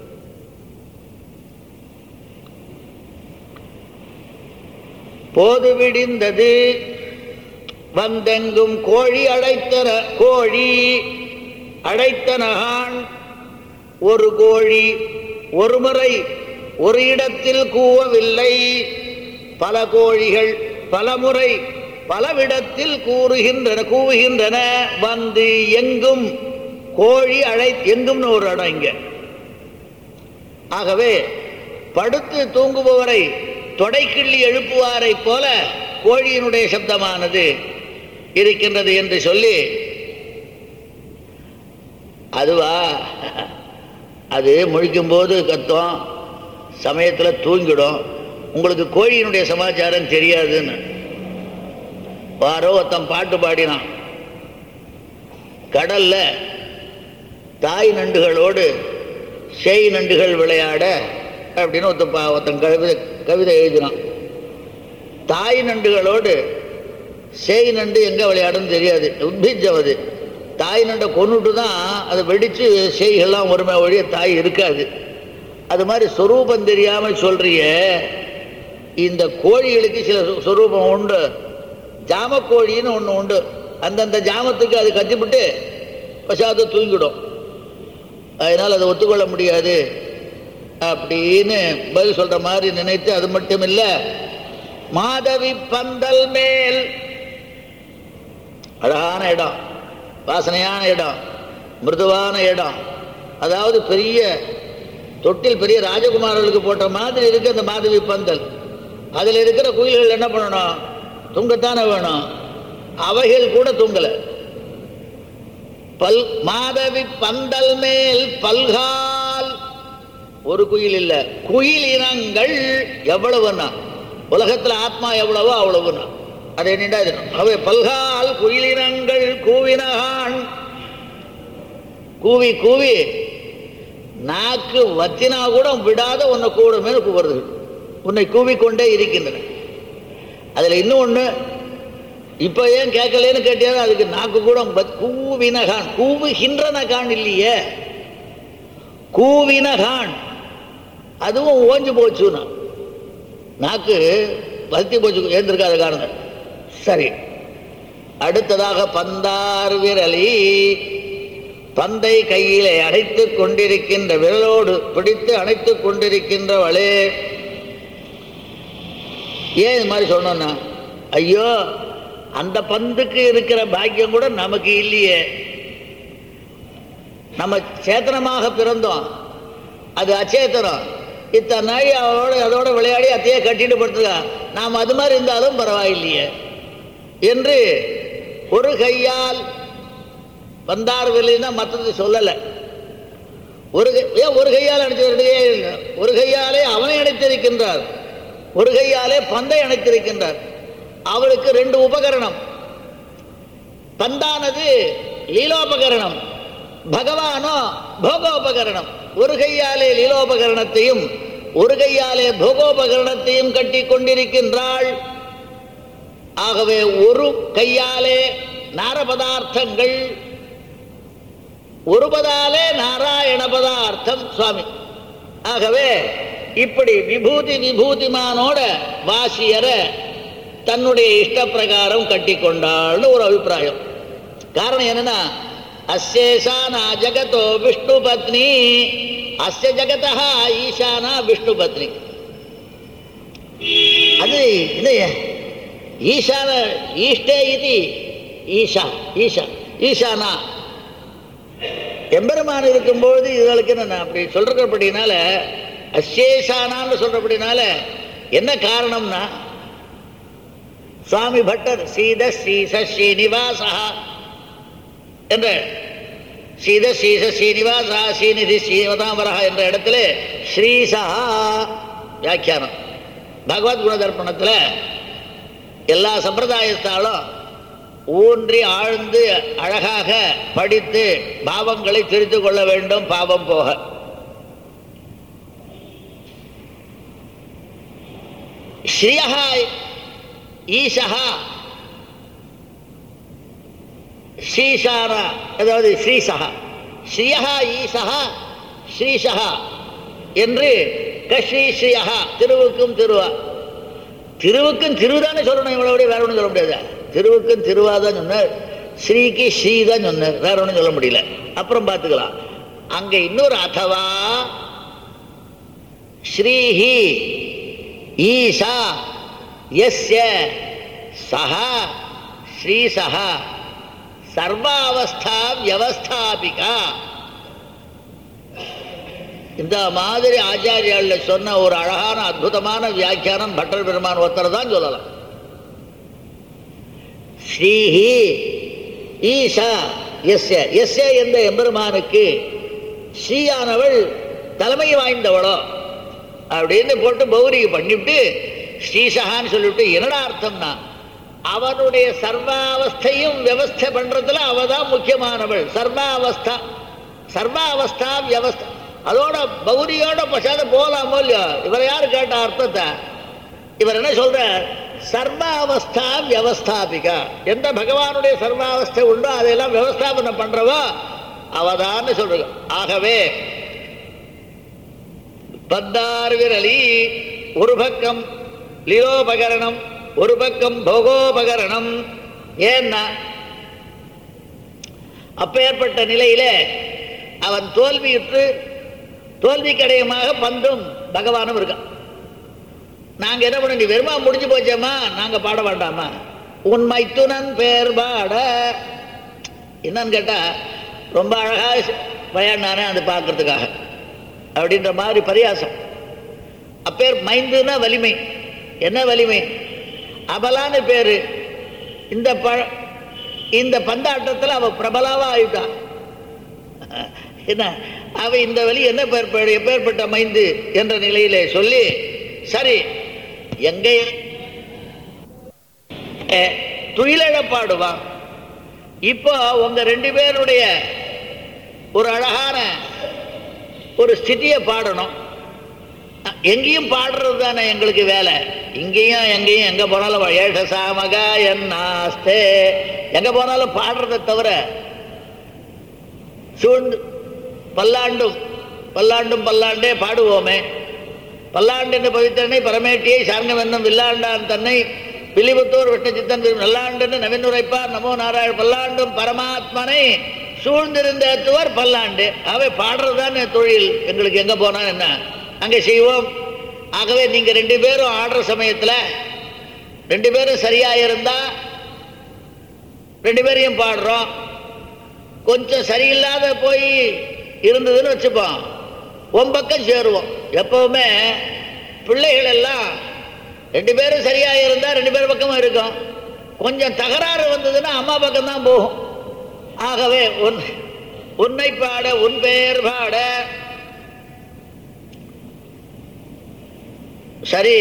போது விடிந்தது வந்தெங்கும் கோழி அடைத்தன கோழி அடைத்தனகான் ஒரு கோழி ஒரு முறை ஒரு இடத்தில் கூவவில்லை பல கோழிகள் பல முறை பலவிடத்தில் கூறுகின்றன கூவுகின்றன வந்து எங்கும் கோழி அழை எங்கும்னு ஒரு இடம் இங்க ஆகவே படுத்து தூங்குபவரை தொடைக்கிள்ளி எழுப்புவாரை போல கோழியினுடைய சப்தமானது இருக்கின்றது என்று சொல்லி அதுவா அது முழிக்கும் போது கத்தும் சமயத்தில் தூங்கிடும் உங்களுக்கு கோழியினுடைய சமாச்சாரம் தெரியாதுன்னு வாரோ ஒருத்தன் பாட்டு பாடினான் கடல்ல தாய் நண்டுகளோடு சேய் நண்டுகள் விளையாட அப்படின்னு ஒருத்தன் பா- ஒருத்தன் கவிதை கவிதை எழுதினான் தாய் நண்டுகளோடு சேய் நண்டு எங்க விளையாடுன்னு தெரியாது உத்பிஜம் அது தாய் நண்டை கொன்னுட்டு தான் அதை வெடிச்சு சேய்கள்லாம் ஒருமை வழிய தாய் இருக்காது அது மாதிரி சொரூபம் தெரியாமல் சொல்றிய இந்த கோழிகளுக்கு சில சொ- சொரூபம் உண்டு ஜாமக்கோழின்னு ஒன்று உண்டு அந்தந்த ஜாமத்துக்கு அது கத்திவிட்டு பசாது தூங்கிடும் அதனால் அதை ஒத்துக்கொள்ள முடியாது அப்படின்னு பதில் சொல்ற மாதிரி நினைத்து அது மட்டும் இல்ல மாதவி பந்தல் மேல் அழகான இடம் வாசனையான இடம் மிருதுவான இடம் அதாவது பெரிய தொட்டில் பெரிய ராஜகுமாரர்களுக்கு போட்ட மாதிரி இருக்கு அந்த மாதவி பந்தல் அதில் இருக்கிற குயில்கள் என்ன பண்ணணும் தூங்கத்தானே வேணும் அவைகள் கூட தூங்கலை பல் மாதவி பந்தல் மேல் பல்கால் ஒரு குயில் இல்ல குயில் இனங்கள் எவ்வளவுன்னா உலகத்துல ஆத்மா எவ்வளவோ அவ்வளவுன்னா அதை என்னடா இது அவை பல்கால் குயிலினங்கள் கூவினகான் கூவி கூவி நாக்கு வத்தினா கூட விடாத உன்னை கூடுமே கூவுறது உன்னை கூவிக்கொண்டே இருக்கின்றன அதுல இன்னும் ஒண்ணு இப்போ ஏன் கேட்கலன்னு கேட்டியா அதுக்கு நாக்கு கூட பத்- கூவினகான் கூவுகின்றனகான் இல்லையே கூவினகான் அதுவும் ஓஞ்சு போச்சுன்னா நாக்கு வத்தி போச்சு ஏந்திருக்காத காரணம் சரி அடுத்ததாக பந்தார் விரலி பந்தை கையிலே அணைத்துக் கொண்டிருக்கின்ற விரலோடு பிடித்து அணைத்துக் கொண்டிருக்கின்றவளே ஏன் இது மாதிரி சொன்னோன்னா ஐயோ அந்த பந்துக்கு இருக்கிற பாக்கியம் கூட நமக்கு இல்லையே நம்ம சேத்தனமாக பிறந்தோம் அது அச்சேத்தனம் இத்தனை நாள் அவளோட அதோட விளையாடி அத்தையே கட்டிட்டு படுத்துக்கா நாம் அது மாதிரி இருந்தாலும் பரவாயில்லையே என்று ஒரு கையால் வந்தார் வெளின்னா மற்றது சொல்லலை ஒரு கை- ஏன் ஒரு கையால் அணைத்து ஒரு கையாலே அவனை அணைத்திருக்கின்றார் ஒரு கையாலே பந்தை அணைத்திருக்கின்றார் அவளுக்கு ரெண்டு உபகரணம் பந்தானது லீலோபகரணம் பகவானோ போகோபகரணம் ஒரு கையாலே லீலோபகரணத்தையும் ஒரு கையாலே போகோபகரணத்தையும் கட்டி கொண்டிருக்கின்றாள் ஆகவே ஒரு கையாலே நார பதார்த்தங்கள் ஒரு பதாலே நாராயண பதார்த்தம் சுவாமி ஆகவே இப்படி விபூதி விபூதிமானோட வாசியர தன்னுடைய இஷ்ட பிரகாரம் கட்டி கொண்டாள்னு ஒரு அபிப்பிராயம் காரணம் என்னன்னா அசேஷானா ஜகதோ விஷ்ணு பத்னி அஸ்ய ஜகதா ஈசானா விஷ்ணு பத்னி அது இது ஈசான ஈஷ்டே இது ஈஷா ஈஷா ஈசானா எம்பெருமான் இருக்கும்பொழுது இதுகளுக்கு என்ன அப்படி சொல்றபடினால அசேஷானான்னு சொல்றபடினால என்ன காரணம்னா சுவாமி பட்டர் சீத ஸ்ரீச ஸ்ரீனிவாசா என்ற சீத ஸ்ரீச ஸ்ரீனிவாசா ஸ்ரீநிதி ஸ்ரீவதாம்பரா என்ற இடத்துல ஸ்ரீசா வியாக்கியானம் பகவத் குணதர்ப்பணத்தில் எல்லா சம்பிரதாயத்தாலும் ஊன்றி ஆழ்ந்து அழகாக படித்து பாவங்களை தெரிந்து கொள்ள வேண்டும் பாவம் போக ஸ்ரீயா ஈஷா ஸ்ரீசாரா அதாவது ஸ்ரீசா ஸ்ரீயா ஈசா ஸ்ரீசா என்று கஸ்ரீ ஸ்ரீயா திருவுக்கும் திருவா திருவுக்கும் திருதானே சொல்லணும் இவ்வளவு வேற ஒன்றும் சொல்ல முடியாது திருவுக்கும் திருவா தான் சொன்னார் ஸ்ரீக்கு ஸ்ரீ தான் சொன்னார் வேற ஒன்றும் சொல்ல முடியல அப்புறம் பார்த்துக்கலாம் அங்க இன்னொரு அதவா ஸ்ரீஹி ஈஷா எஸ்ய சஹா ஸ்ரீசஹா சர்வாவஸ்தா வியவஸ்தாபிகா இந்த மாதிரி ஆச்சாரியால சொன்ன ஒரு அழகான அற்புதமான வியாக்கியானம் பட்டர் பெருமான் ஒருத்தர் தான் சொல்லலாம் ஸ்ரீஹி ஈஷா எஸ்ய எஸ்ய என்ற எம்பெருமானுக்கு ஸ்ரீயானவள் தலைமை வாய்ந்தவளோ அப்படின்னு போட்டு பௌரிக்கு பண்ணிவிட்டு ஸ்ரீசகான்னு சொல்லிவிட்டு என்னடா அர்த்தம்னா அவனுடைய சர்வாவஸ்தையும் வியவஸ்தை பண்றதுல அவ தான் முக்கியமானவள் சர்வாவஸ்தா சர்வாவஸ்தா வியவஸ்தா அதோட பௌரியோட பசாத போகலாமோ இல்லையோ இவர் யாரு கேட்ட அர்த்தத்தை இவர் என்ன சொல்ற சர்வாவஸ்தா வியவஸ்தாபிகா எந்த பகவானுடைய சர்வாவஸ்தை உண்டோ அதையெல்லாம் வியவஸ்தாபனம் பண்றவோ அவதான்னு சொல்றது ஆகவே பத்தார் விரலி ஒரு பக்கம் லீலோபகரணம் ஒரு பக்கம் போகோபகரணம் ஏன்னா அப்பேற்பட்ட நிலையில அவன் தோல்வியுற்று தோல்வி கடையமாக பந்தும் பகவானும் இருக்கான் நாங்க என்ன பண்ண நீ வெறுமா முடிஞ்சு போச்சேம்மா நாங்க பாட வேண்டாமா உண்மை துணன் பேர் பாட என்னன்னு கேட்டா ரொம்ப அழகா விளையாடினானே அதை பார்க்கறதுக்காக அப்படின்ற மாதிரி பரியாசம் அப்பேர் மைந்துனா வலிமை என்ன வலிமை அபலான்னு பேரு இந்த ப இந்த பந்தாட்டத்தில் அவ பிரபலாவா ஆயிட்டான் என்ன அவ இந்த வழி என்ன பேர் எப்பேற்பட்ட மைந்து என்ற நிலையிலே சொல்லி சரி எங்க துயிலழப்பாடுவான் இப்போ உங்க ரெண்டு பேருடைய ஒரு அழகான ஒரு ஸ்திதியை பாடணும் எங்கேயும் பாடுறது தானே எங்களுக்கு வேலை இங்கேயும் எங்கேயும் எங்க போனாலும் ஏஷ சாமகா என்னாஸ்தே எங்க போனாலும் பாடுறதை தவிர சூழ்ந்து பல்லாண்டும் பல்லாண்டும் பல்லாண்டே பாடுவோமே பல்லாண்டின் பவித்தனை பரமேட்டியை சார்ந்தவென்னும் வில்லாண்டான் தன்னை பிலிபுத்தூர் விஷ்ணச்சித்தன் நல்லாண்டுன்னு நவீனுரைப்பார் நமோ நாராயண பல்லாண்டும் பரமாத்மனை சூழ்ந்திருந்த துவர் பல்லாண்டு அவை பாடுறதுதான் தொழில் எங்களுக்கு எங்க போனா என்ன அங்கே செய்வோம் ஆகவே நீங்க ரெண்டு பேரும் ஆடுற சமயத்துல ரெண்டு பேரும் சரியா இருந்தா ரெண்டு பேரையும் பாடுறோம் கொஞ்சம் சரியில்லாத போய் இருந்ததுன்னு வச்சுப்போம் உன் பக்கம் சேருவோம் எப்பவுமே பிள்ளைகள் எல்லாம் ரெண்டு பேரும் சரியா இருந்தா ரெண்டு பேர் பக்கமும் இருக்கும் கொஞ்சம் தகராறு வந்ததுன்னா அம்மா பக்கம் தான் போகும் ஆகவே உன் உன்னை பாட உன் பெயர் பாட சரி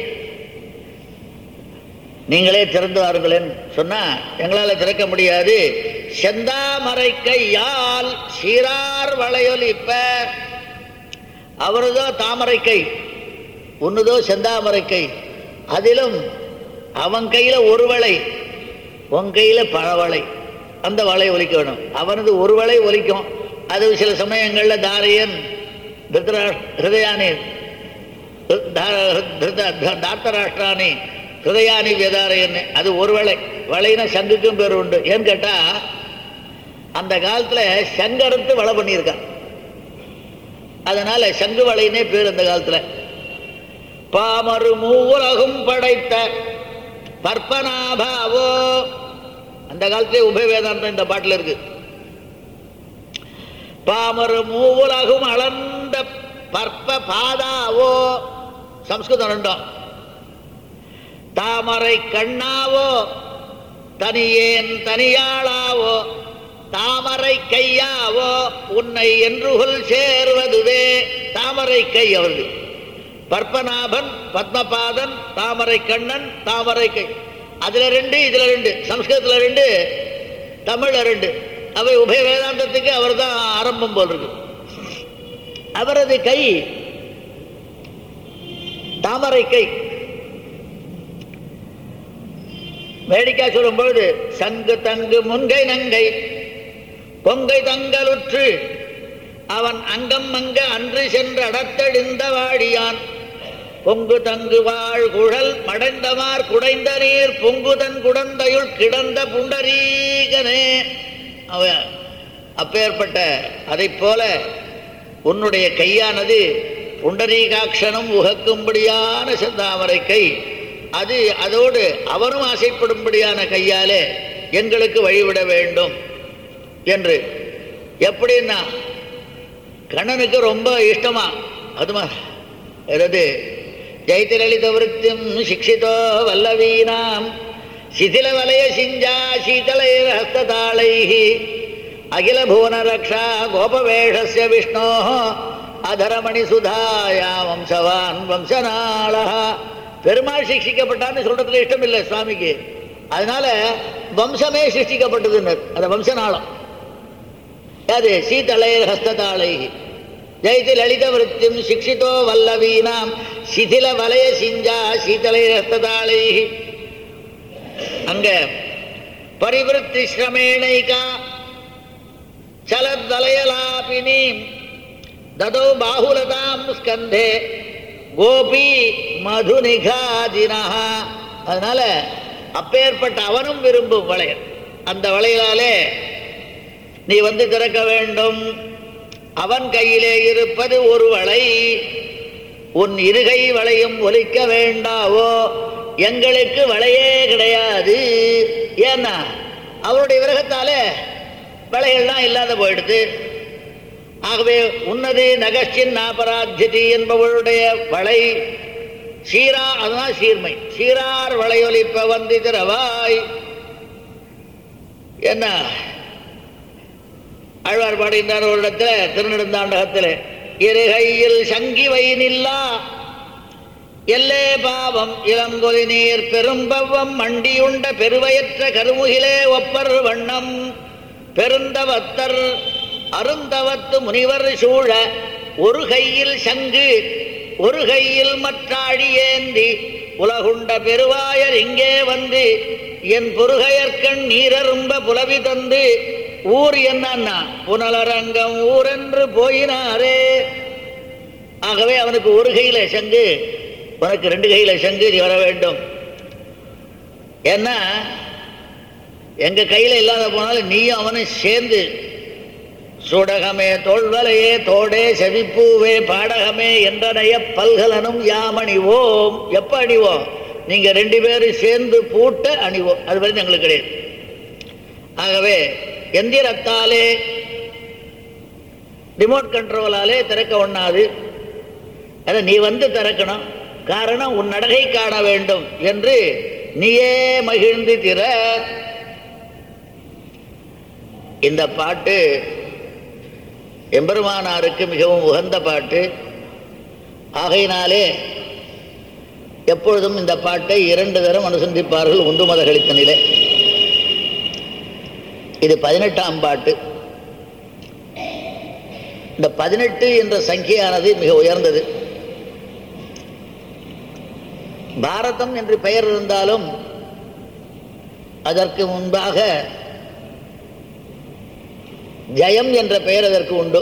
நீங்களே திறந்து வாருங்களேன்னு சொன்னா எங்களால திறக்க முடியாது செந்தாமரை கையால் சீரார் வளையொலிப்ப அவருதோ தாமரை கை உன்னுதோ செந்தாமரை கை அதிலும் அவன் கையில ஒரு வளை உன் கையில பல வளை அந்த வளை ஒலிக்க வேணும் அவனது ஒரு வளை ஒலிக்கும் அது சில சமயங்கள்ல தாரையன் திருதரா ஹிருதயானி தாத்தராஷ்டிராணி ஹிருதயானி வியதாரையன் அது ஒரு வளை வளைனா சங்குக்கும் பேர் உண்டு ஏன்னு கேட்டா அந்த காலத்துல சங்கரத்து வளை பண்ணியிருக்கான் அதனால சங்கு வளைனே பேர் அந்த காலத்துல பாமரு மூவுலகும் படைத்த பற்பனாபாவோ அந்த காலத்திலே உபய வேதாந்தம் இந்த பாட்டுல இருக்கு பாமரு மூவுலகும் அளந்த பற்ப பாதாவோ சம்ஸ்கிருதம் ரெண்டும் தாமரை கண்ணாவோ தனியேன் தனியாளாவோ தாமரை கையாவோ உன்னை என்றுகுல் சேர்வதுவே தாமரை கை அவர்கள் பற்பநாபன் பத்மபாதன் தாமரை கண்ணன் தாமரை கை அதுல ரெண்டு இதுல ரெண்டு சம்ஸ்கிருதத்துல ரெண்டு தமிழ்ல ரெண்டு அவை உபய வேதாந்தத்துக்கு அவர் தான் ஆரம்பம் போல் இருக்கு அவரது கை தாமரை கை வேடிக்கை சொல்லும் பொழுது சங்கு தங்கு முன்கை நங்கை பொங்கை தங்கலுற்று அவன் அங்கம் அங்க அன்று சென்று அடத்தெழுந்த வாடியான் பொங்கு தங்கு வாழ் குழல் மடைந்தமார் குடைந்த நீர் பொங்குதன் குடந்தையுள் கிடந்த புண்டரீகனே அவ அப்பேற்பட்ட அதை போல உன்னுடைய கையானது புண்டரீகாட்சனும் உகக்கும்படியான செந்தாமரை கை அது அதோடு அவரும் ஆசைப்படும்படியான கையாலே எங்களுக்கு வழிவிட வேண்டும் என்று எப்படின்னா கண்ணனுக்கு ரொம்ப இஷ்டமா அதுமா எது ஜெயதிரளித விருத்தியும் சிக்ஷிதோ வல்லவீனாம் சிதில வலய சிஞ்சா சீதலை ஹஸ்ததாளை அகில புவன ரக்ஷா கோபவேஷஸ்ய விஷ்ணோ அதரமணி சுதாயா வம்சவான் வம்சநாளா பெருமாள் சிக்ஷிக்கப்பட்டான்னு சொல்றதுல இஷ்டம் இல்லை சுவாமிக்கு அதனால வம்சமே சிருஷ்டிக்கப்பட்டதுன்னு அந்த வம்சநாளம் அது சீதளை ஹஸ்ததாளை ஜெயதி லலித விருத்தியும் சிக்ஷிதோ வல்லவீனாம் சிதில வலய சிஞ்சா சீதளை ஹஸ்ததாளை அங்க பரிவிருத்தி ஸ்ரமேணைகா சலத்வலயலாபினி ததோ பாகுலதாம் ஸ்கந்தே கோபி மதுநிகாதினா அதனால அப்பேற்பட்ட அவனும் விரும்பும் வளையல் அந்த வளையலாலே நீ வந்து திறக்க வேண்டும் அவன் கையிலே இருப்பது ஒரு வளை உன் இருகை வளையும் ஒலிக்க வேண்டாவோ எங்களுக்கு வளையே கிடையாது ஏன்னா அவருடைய விரகத்தாலே வளையெல்லாம் இல்லாத போயிடுது ஆகவே உன்னது நகச்சின் நாபராத்தியதி என்பவளுடைய வளை சீரா அதுதான் சீர்மை சீரார் வளையொலிப்ப வந்து திரவாய் என்ன ஆழ்வார் பாடுகின்றார் ஒரு இடத்துல திருநெடுந்தாண்டகத்தில் இருகையில் சங்கி வைனில்லா எல்லே பாவம் இளங்கொலி நீர் பெரும்பவம் மண்டியுண்ட பெருவயற்ற கருமுகிலே ஒப்பர் வண்ணம் பெருந்தவத்தர் அருந்தவத்து முனிவர் சூழ ஒரு கையில் சங்கு ஒரு கையில் மற்றாழி ஏந்தி உலகுண்ட பெருவாயர் இங்கே வந்து என் பொறுகையற்கண் நீரரும்ப புலவி தந்து ஊர் என்னன்னா புனலரங்கம் ஊரென்று போயினாரே ஆகவே அவனுக்கு ஒரு கையில சங்கு உனக்கு ரெண்டு கையில சங்கு நீ வர வேண்டும் ஏன்னா எங்க கையில இல்லாத போனாலும் நீயும் அவனும் சேர்ந்து சுடகமே தோல்வலையே தோடே செவிப்பூவே பாடகமே என்றனைய பல்கலனும் யாம் அணிவோம் எப்ப அணிவோம் நீங்க ரெண்டு பேரும் சேர்ந்து பூட்ட அணிவோம் அது வரைக்கும் எங்களுக்கு கிடையாது ஆகவே எந்திரத்தாலே ரிமோட் கண்ட்ரோலாலே திறக்க ஒண்ணாது அதை நீ வந்து திறக்கணும் காரணம் உன் நடகை காண வேண்டும் என்று நீயே மகிழ்ந்து திற இந்த பாட்டு எம்பெருமானாருக்கு மிகவும் உகந்த பாட்டு ஆகையினாலே எப்பொழுதும் இந்த பாட்டை இரண்டு தரம் அனுசந்திப்பார்கள் உண்டு மதகளித்தனிலே இது பதினெட்டாம் பாட்டு இந்த பதினெட்டு என்ற சங்கியானது மிக உயர்ந்தது பாரதம் என்று பெயர் இருந்தாலும் அதற்கு முன்பாக ஜெயம் என்ற பெயர் அதற்கு உண்டு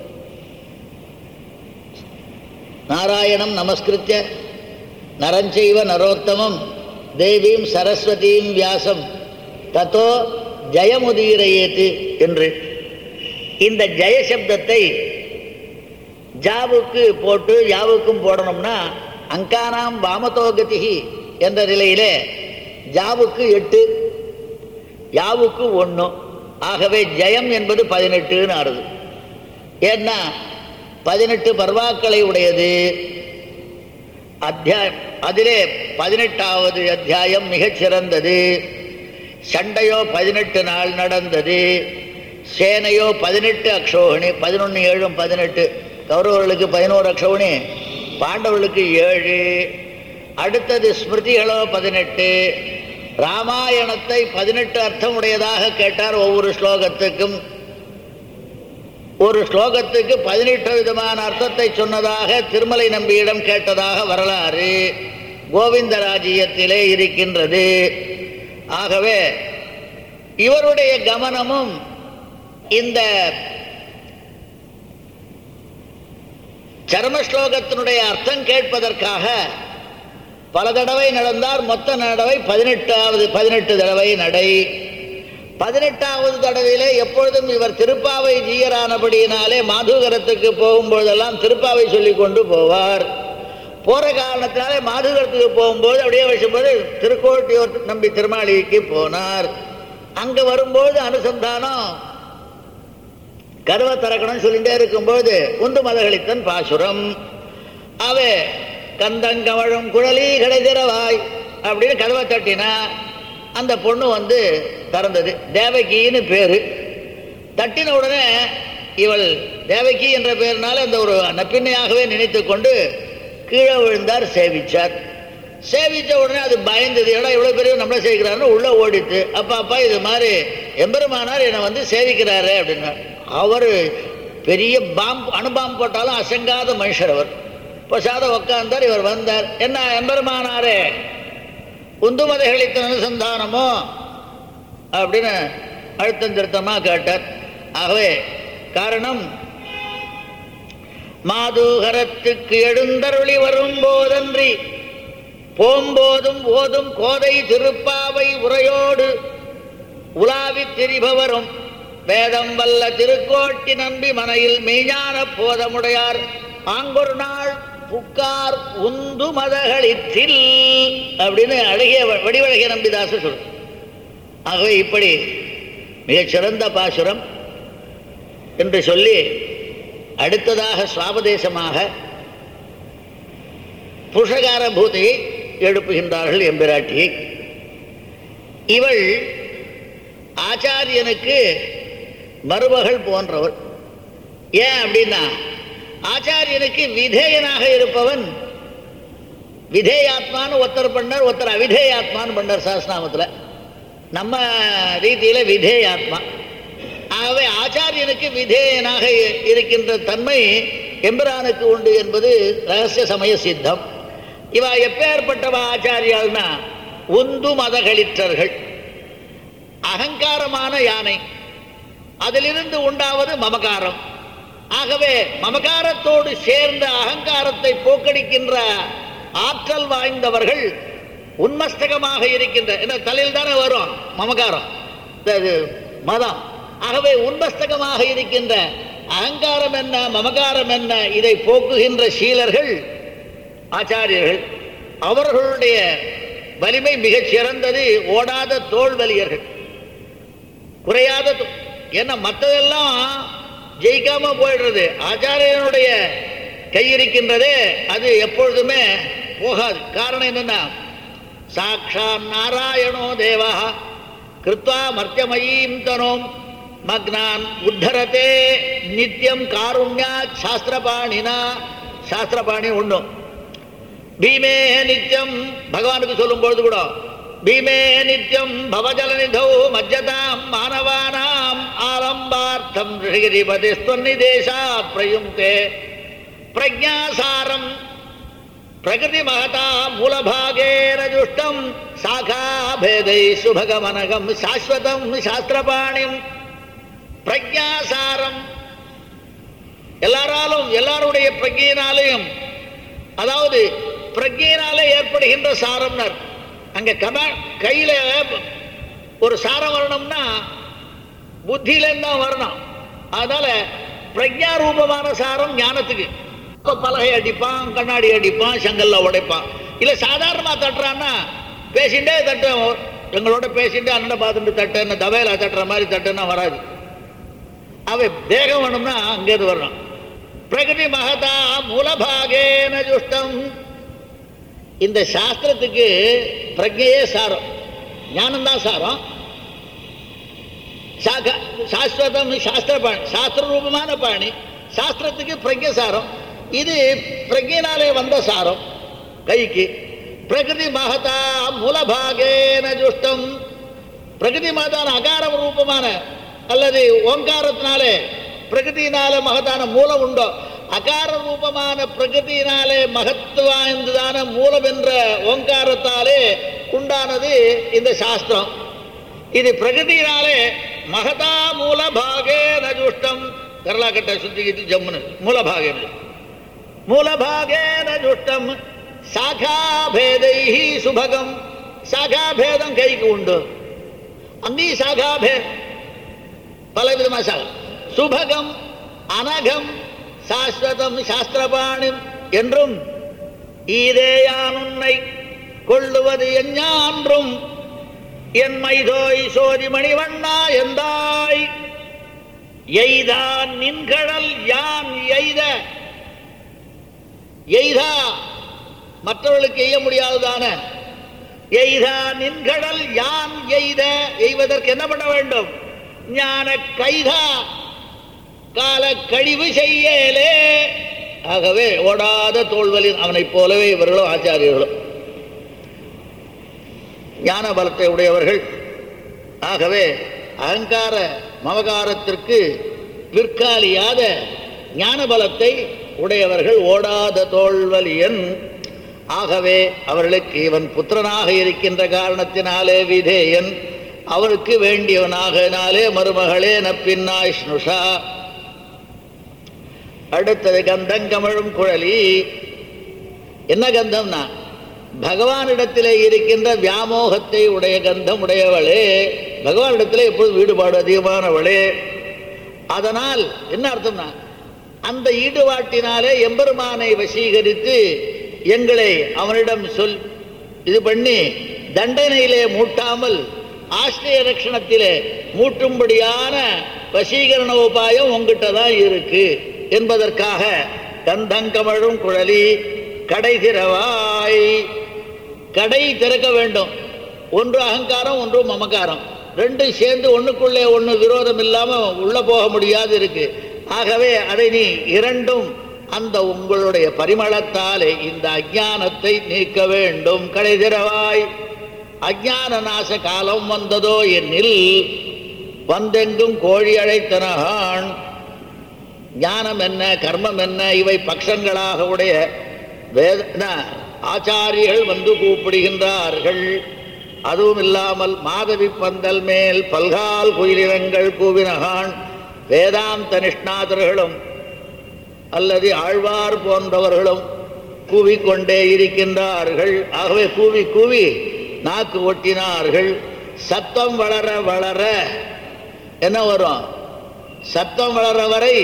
நாராயணம் நமஸ்கிருத்திய நரஞ்செய்வ நரோத்தமம் தேவீம் சரஸ்வதியும் வியாசம் தத்தோ ஜெயமுதீரையேத்து என்று இந்த ஜெய சப்தத்தை ஜாவுக்கு போட்டு யாவுக்கும் போடணும்னா அங்கானாம் வாமதோகதிகி என்ற நிலையிலே ஜாவுக்கு எட்டு யாவுக்கு ஒன்று ஆகவே ஜெயம் என்பது பதினெட்டுன்னு ஆறுது ஏன்னா பதினெட்டு பர்வாக்களை உடையது அத்தியாயம் அதிலே பதினெட்டாவது அத்தியாயம் மிகச் சிறந்தது சண்டையோ பதினெட்டு நாள் நடந்தது சேனையோ பதினெட்டு அக்ஷோகணி பதினொன்று ஏழும் பதினெட்டு கௌரவர்களுக்கு பதினோரு அக்ஷோகணி பாண்டவர்களுக்கு ஏழு அடுத்தது ஸ்மிருதிகளோ பதினெட்டு ராமாயணத்தை பதினெட்டு அர்த்தம் உடையதாக கேட்டார் ஒவ்வொரு ஸ்லோகத்துக்கும் ஒரு ஸ்லோகத்துக்கு பதினெட்டு விதமான அர்த்தத்தை சொன்னதாக திருமலை நம்பியிடம் கேட்டதாக வரலாறு கோவிந்தராஜ்யத்திலே இருக்கின்றது ஆகவே இவருடைய கவனமும் இந்த சர்ம ஸ்லோகத்தினுடைய அர்த்தம் கேட்பதற்காக பல தடவை நடந்தார் மொத்த நடவை பதினெட்டாவது பதினெட்டு தடவை நடை பதினெட்டாவது தடவையிலே எப்பொழுதும் இவர் திருப்பாவை ஜீயரானபடியினாலே மாதுகரத்துக்கு போகும்பொழுதெல்லாம் திருப்பாவை சொல்லி கொண்டு போவார் போற காரணத்தினாலே மாதுகரத்துக்கு போகும்போது அப்படியே வச்சும்போது திருக்கோட்டியூர் நம்பி திருமாளிகைக்கு போனார் அங்க வரும்போது அனுசந்தானம் கதவை திறக்கணும்னு சொல்லிட்டே இருக்கும்போது உந்து மதகளித்தன் பாசுரம் அவே கந்தங்கமழும் குழலி கிடைதிரவாய் அப்படின்னு கதவை தட்டினா அந்த பொண்ணு வந்து திறந்தது தேவகின்னு பேரு தட்டின உடனே இவள் தேவகி என்ற பெயர்னால அந்த ஒரு நப்பிண்ணையாகவே நினைத்து கொண்டு கீழே விழுந்தார் சேவிச்சார் சேவிச்ச உடனே அது பயந்தது ஏடா இவ்வளவு பெரிய நம்மள சேவிக்கிறாருன்னு உள்ள ஓடித்து அப்பா அப்பா இது மாதிரி எம்பெருமானார் என்னை வந்து சேவிக்கிறாரு அப்படின்னார் அவர் பெரிய பாம்பு அணுபாம்பு போட்டாலும் அசங்காத மனுஷர் அவர் பசாத உட்கார்ந்தார் இவர் வந்தார் என்ன எம்பெருமானாரே உந்துமதைகளித்த அனுசந்தானமோ அப்படின்னு அழுத்தம் திருத்தமாக கேட்டார் ஆகவே காரணம் மாதூகரத்துக்கு எழுந்தருளி வரும்போதன்றி போம்போதும் ஓதும் கோதை திருப்பாவை உரையோடு உலாவித் திரிபவரும் வேதம் வல்ல திருக்கோட்டி நம்பி மனையில் மெய்ஞான போதமுடையார் ஆங்கொரு நாள் புக்கார் உந்து மதகளிற்றில் அப்படின்னு அழகிய வடிவழகிய நம்பிதாசு சொல்லு ஆகவே இப்படி மிகச்சிறந்த பாசுரம் என்று சொல்லி அடுத்ததாக சுவாபதேசமாக புஷகார பூதையை எழுப்புகின்றார்கள் எம்பிராட்டியை இவள் ஆச்சாரியனுக்கு மருமகள் போன்றவள் ஏன் அப்படின்னா ஆச்சாரியனுக்கு விதேயனாக இருப்பவன் விதேயாத்மான்னு ஒருத்தர் பண்ணார் ஒருத்தர் அவிதேயாத்மான்னு பண்ணார் சாஸ்திராமத்தில் நம்ம ரீதியில விதேயாத்மா ஆகவே ஆச்சாரியனுக்கு விதேயனாக இருக்கின்ற தன்மை எம்பிரானுக்கு உண்டு என்பது ரகசிய சமய சித்தம் இவ எப்பேற்பட்டவ ஆச்சாரியாள்னா உந்து மதகளிற்றர்கள் அகங்காரமான யானை அதிலிருந்து உண்டாவது மமகாரம் ஆகவே மமகாரத்தோடு சேர்ந்த அகங்காரத்தை போக்கடிக்கின்ற ஆற்றல் வாய்ந்தவர்கள் உன்மஸ்தகமாக இருக்கின்ற என்ன தலையில் தானே வரும் மமகாரம் இது மதம் ஆகவே உன்மஸ்தகமாக இருக்கின்ற அகங்காரம் என்ன மமகாரம் என்ன இதை போக்குகின்ற சீலர்கள் ஆச்சாரியர்கள் அவர்களுடைய வலிமை மிகச் சிறந்தது ஓடாத தோல் வலியர்கள் குறையாத தோ- ஏன்னா மற்றதெல்லாம் ஜெயிக்காம போயிடுறது ஆச்சாரியனுடைய கை இருக்கின்றதே அது எப்பொழுதுமே போகாது காரணம் என்னன்னா சாட்சா நாராயணோ தேவா கிருத்வா மர்த்தியமயீம் தனோம் மக்னான் உத்தரத்தே நித்தியம் காருண்யா சாஸ்திரபாணினா சாஸ்திரபாணி ஒண்ணும் பீமே நித்யம் பகவானுக்கு சொல்லும் பொழுது கூட பீமே நித்யம் பவஜலநிதௌ மஜ்ஜதாம் மானவானாம் ஆலம்பார்த்தம் ரிஷிகிரிபதி ஸ்வன்னிதேசாத் பிரயுங்கே பிரஜாசாரம் பிரகிருதி மகதா மூலபாகேன துஷ்டம் சாகாபேதை சுபகமனகம் சாஸ்வதம் சாஸ்திரபாணிம் பிரஜாசாரம் எல்லாராலும் எல்லாருடைய பிரஜையினாலையும் அதாவது பிரஜையினாலே ஏற்படுகின்ற சாரம்னர் அங்க கம கையில ஒரு சாரம் வரணும்னா புத்தியில தான் வரணும் அதனால பிரஜா ரூபமான சாரம் ஞானத்துக்கு இப்ப பலகை அடிப்பான் கண்ணாடி அடிப்பான் செங்கல்ல உடைப்பான் இல்ல சாதாரணமா தட்டுறான்னா பேசிண்டே தட்டு எங்களோட பேசிட்டு அண்ணனை பார்த்துட்டு தட்டு என்ன தவையில தட்டுற மாதிரி தட்டுன்னா வராது அவன் தேகம் வேணும்னா அங்கேருந்து வரணும் பிரகிருதி மகதா மூலபாகேன ஜுஷ்டம் இந்த சாஸ்திரத்துக்கு பிரஜையே சாரம் ஞானம்தான் சாரம் சாக- சாஸ்வதம் சாஸ்திர பாணி சாஸ்திர ரூபமான பாணி சாஸ்திரத்துக்கு பிரஜை சாரம் இது பிரஜையினாலே வந்த சாரம் கைக்கு பிரகிருதி மகதா மூலபாகேன ஜுஷ்டம் பிரகிருதி மகதான அகார ரூபமான அல்லது ஓங்காரத்தினாலே பிரகிருதியினால மகத்தான மூலம் உண்டோ அகார ரூபமான பிரகிருதியினாலே மகத்து வாய்ந்ததான மூலம் என்ற ஓங்காரத்தாலே உண்டானது இந்த சாஸ்திரம் இது பிரகிருதியினாலே மகதா மூலபாகே நஜுஷ்டம் கரலாக்கட்டை சுத்திக்கிட்டு ஜம்முன்னு மூலபாகேன மூலபாகேன ஜுஷ்டம் சாகாபேதை சுபகம் சாகாபேதம் கைக்கு உண்டு அங்கேயும் சாகாபேதம் பல விதமா சாகம் சுபகம் அனகம் சாஸ்வதம் சாஸ்திரபாணிம் என்றும் ஈதேயான் உன்னை கொள்ளுவது எஞ்ஞான்றும் என் மைதோய் சோதி மணிவண்ணா எந்தாய் எய்தான் நின்கடல் யான் எய்த எய்தா மற்றவர்களுக்கு எய்ய முடியாததான எய்தா நின்கடல் யான் எய்த எய்வதற்கு என்ன பண்ண வேண்டும் ஞான கைதா கால கழிவு செய்யலே ஆகவே ஓடாத தோல்வலி அவனைப் போலவே இவர்களும் ஆச்சாரியர்களும் ஞான பலத்தை உடையவர்கள் ஆகவே அகங்கார மமகாரத்திற்கு பிற்காலியாத ஞான பலத்தை உடையவர்கள் ஓடாத தோல்வலியன் ஆகவே அவர்களுக்கு இவன் புத்திரனாக இருக்கின்ற காரணத்தினாலே விதேயன் அவருக்கு வேண்டியவனாகனாலே மருமகளே நப்பின்னாய் ஸ்னுஷா அடுத்தது கந்தங்கமழும் குழலி என்ன கந்தம்னா பகவானிடத்திலே இருக்கின்ற வியாமோகத்தை உடைய கந்தம் உடையவளே பகவானிடத்திலே எப்பொழுது ஈடுபாடு அதிகமானவளே அதனால் என்ன அர்த்தம்னா அந்த ஈடுபாட்டினாலே எம்பெருமானை வசீகரித்து எங்களை அவனிடம் சொல் இது பண்ணி தண்டனையிலே மூட்டாமல் ஆசிரிய ரட்சணத்திலே மூட்டும்படியான வசீகரண உபாயம் உங்ககிட்ட தான் இருக்கு என்பதற்காக கந்தங்கமழும் குழலி கடை திறவாய் கடை திறக்க வேண்டும் ஒன்று அகங்காரம் ஒன்று மமகாரம் ரெண்டும் சேர்ந்து ஒண்ணுக்குள்ளே ஒண்ணு விரோதம் இல்லாம உள்ள போக முடியாது இருக்கு ஆகவே அதை நீ இரண்டும் அந்த உங்களுடைய பரிமளத்தாலே இந்த அஜானத்தை நீக்க வேண்டும் கடை திறவாய் அஜான நாச காலம் வந்ததோ என்னில் வந்தெங்கும் கோழி அழைத்தனகான் ஞானம் என்ன கர்மம் என்ன இவை பக்ஷங்களாக உடைய வேத என்ன, ஆச்சாரியர்கள் வந்து கூப்பிடுகின்றார்கள் அதுவும் இல்லாமல் மாதவி பந்தல் மேல் பல்கால் குயிலினங்கள் கூவினகான் வேதாந்த நிஷ்ணாதர்களும் அல்லது ஆழ்வார் போன்றவர்களும் கூவிக்கொண்டே இருக்கின்றார்கள் ஆகவே கூவி கூவி நாக்கு ஒட்டினார்கள் சத்தம் வளர வளர என்ன வரும் சத்தம் வளர வரை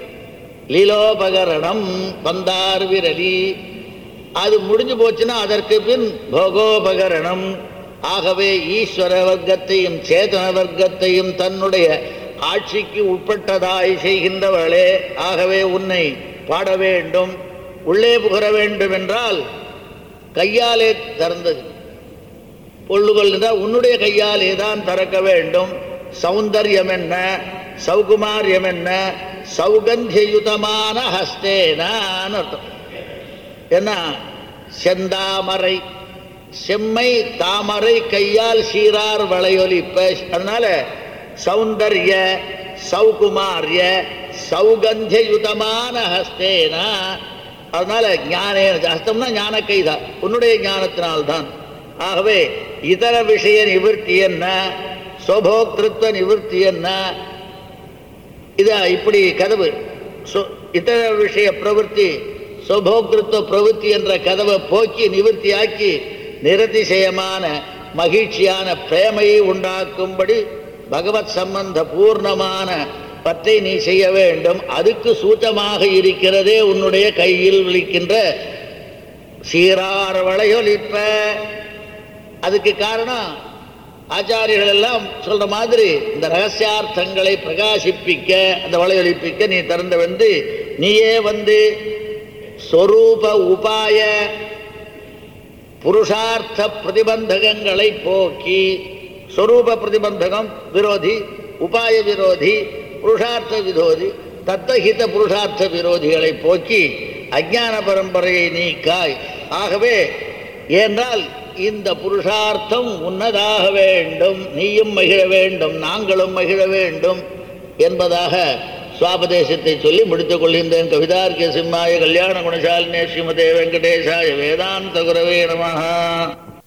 லீலோபகரணம் பந்தார் விரலி அது முடிஞ்சு போச்சுன்னா அதற்கு பின் போகோபகரணம் ஆகவே ஈஸ்வர வர்க்கத்தையும் சேதன வர்க்கத்தையும் தன்னுடைய ஆட்சிக்கு உட்பட்டதாய் செய்கின்றவளே ஆகவே உன்னை பாட வேண்டும் உள்ளே புகர வேண்டும் என்றால் கையாலே திறந்தது பொருள்கள் என்றால் உன்னுடைய கையாலே தான் திறக்க வேண்டும் சௌந்தர்யம் என்ன சௌகுமாரியம் என்ன சௌகந்தியுதமான ஹஸ்தேனான்னு அர்த்தம் என்ன செந்தாமரை செம்மை தாமரை கையால் சீரார் வளையொலிப்ப அதனால சௌந்தர்ய சௌகுமாரிய சௌகந்தியுதமான ஹஸ்தேனா அதனால ஞானே ஹஸ்தம்னா ஞான கைதான் உன்னுடைய ஞானத்தினால்தான் ஆகவே இதர விஷய நிவர்த்தி என்ன சோபோக்திருத்வ நிவர்த்தி என்ன இதா இப்படி கதவு சோ- இதர விஷய பிரவೃತ್ತಿ சோபோக்திருத்வ பிரவೃತ್ತಿ என்ற கதவை போக்கி நிவர்த்தியாக்கி நிரதிசயமான மகிழ்ச்சியான பிரேமையை உண்டாக்கும்படி பகவத் சம்பந்த பூர்ணமான பற்றை நீ செய்ய வேண்டும் அதுக்கு சூச்சமாக இருக்கிறதே உன்னுடைய கையில் விழிக்கின்ற சீரார் வளையொலிப்ப அதுக்கு காரணம் ஆச்சாரியர்கள் எல்லாம் சொல்ற மாதிரி இந்த ரகசியார்த்தங்களை பிரகாசிப்பிக்க அந்த வளையொலிப்பிக்க நீ திறந்து வந்து நீயே வந்து சொரூப உபாய புருஷார்த்த பிரதிபந்தகங்களை போக்கி சொரூப பிரதிபந்தகம் விரோதி உபாய விரோதி புருஷார்த்த விரோதி தத்தஹித புருஷார்த்த விரோதிகளை போக்கி அஜ்ஞான பரம்பரையை நீக்காய் ஆகவே ஏன்றால் இந்த புருஷார்த்தம் உன்னதாக வேண்டும் நீயும் மகிழ வேண்டும் நாங்களும் மகிழ வேண்டும் என்பதாக சுவாபதேசத்தை சொல்லி முடித்துக் கொள்கின்றேன் கவிதார்க்கிய சிம்மாய கல்யாண குணசாலினே ஸ்ரீமதே வெங்கடேசாய வேதாந்த குரவே நமஹா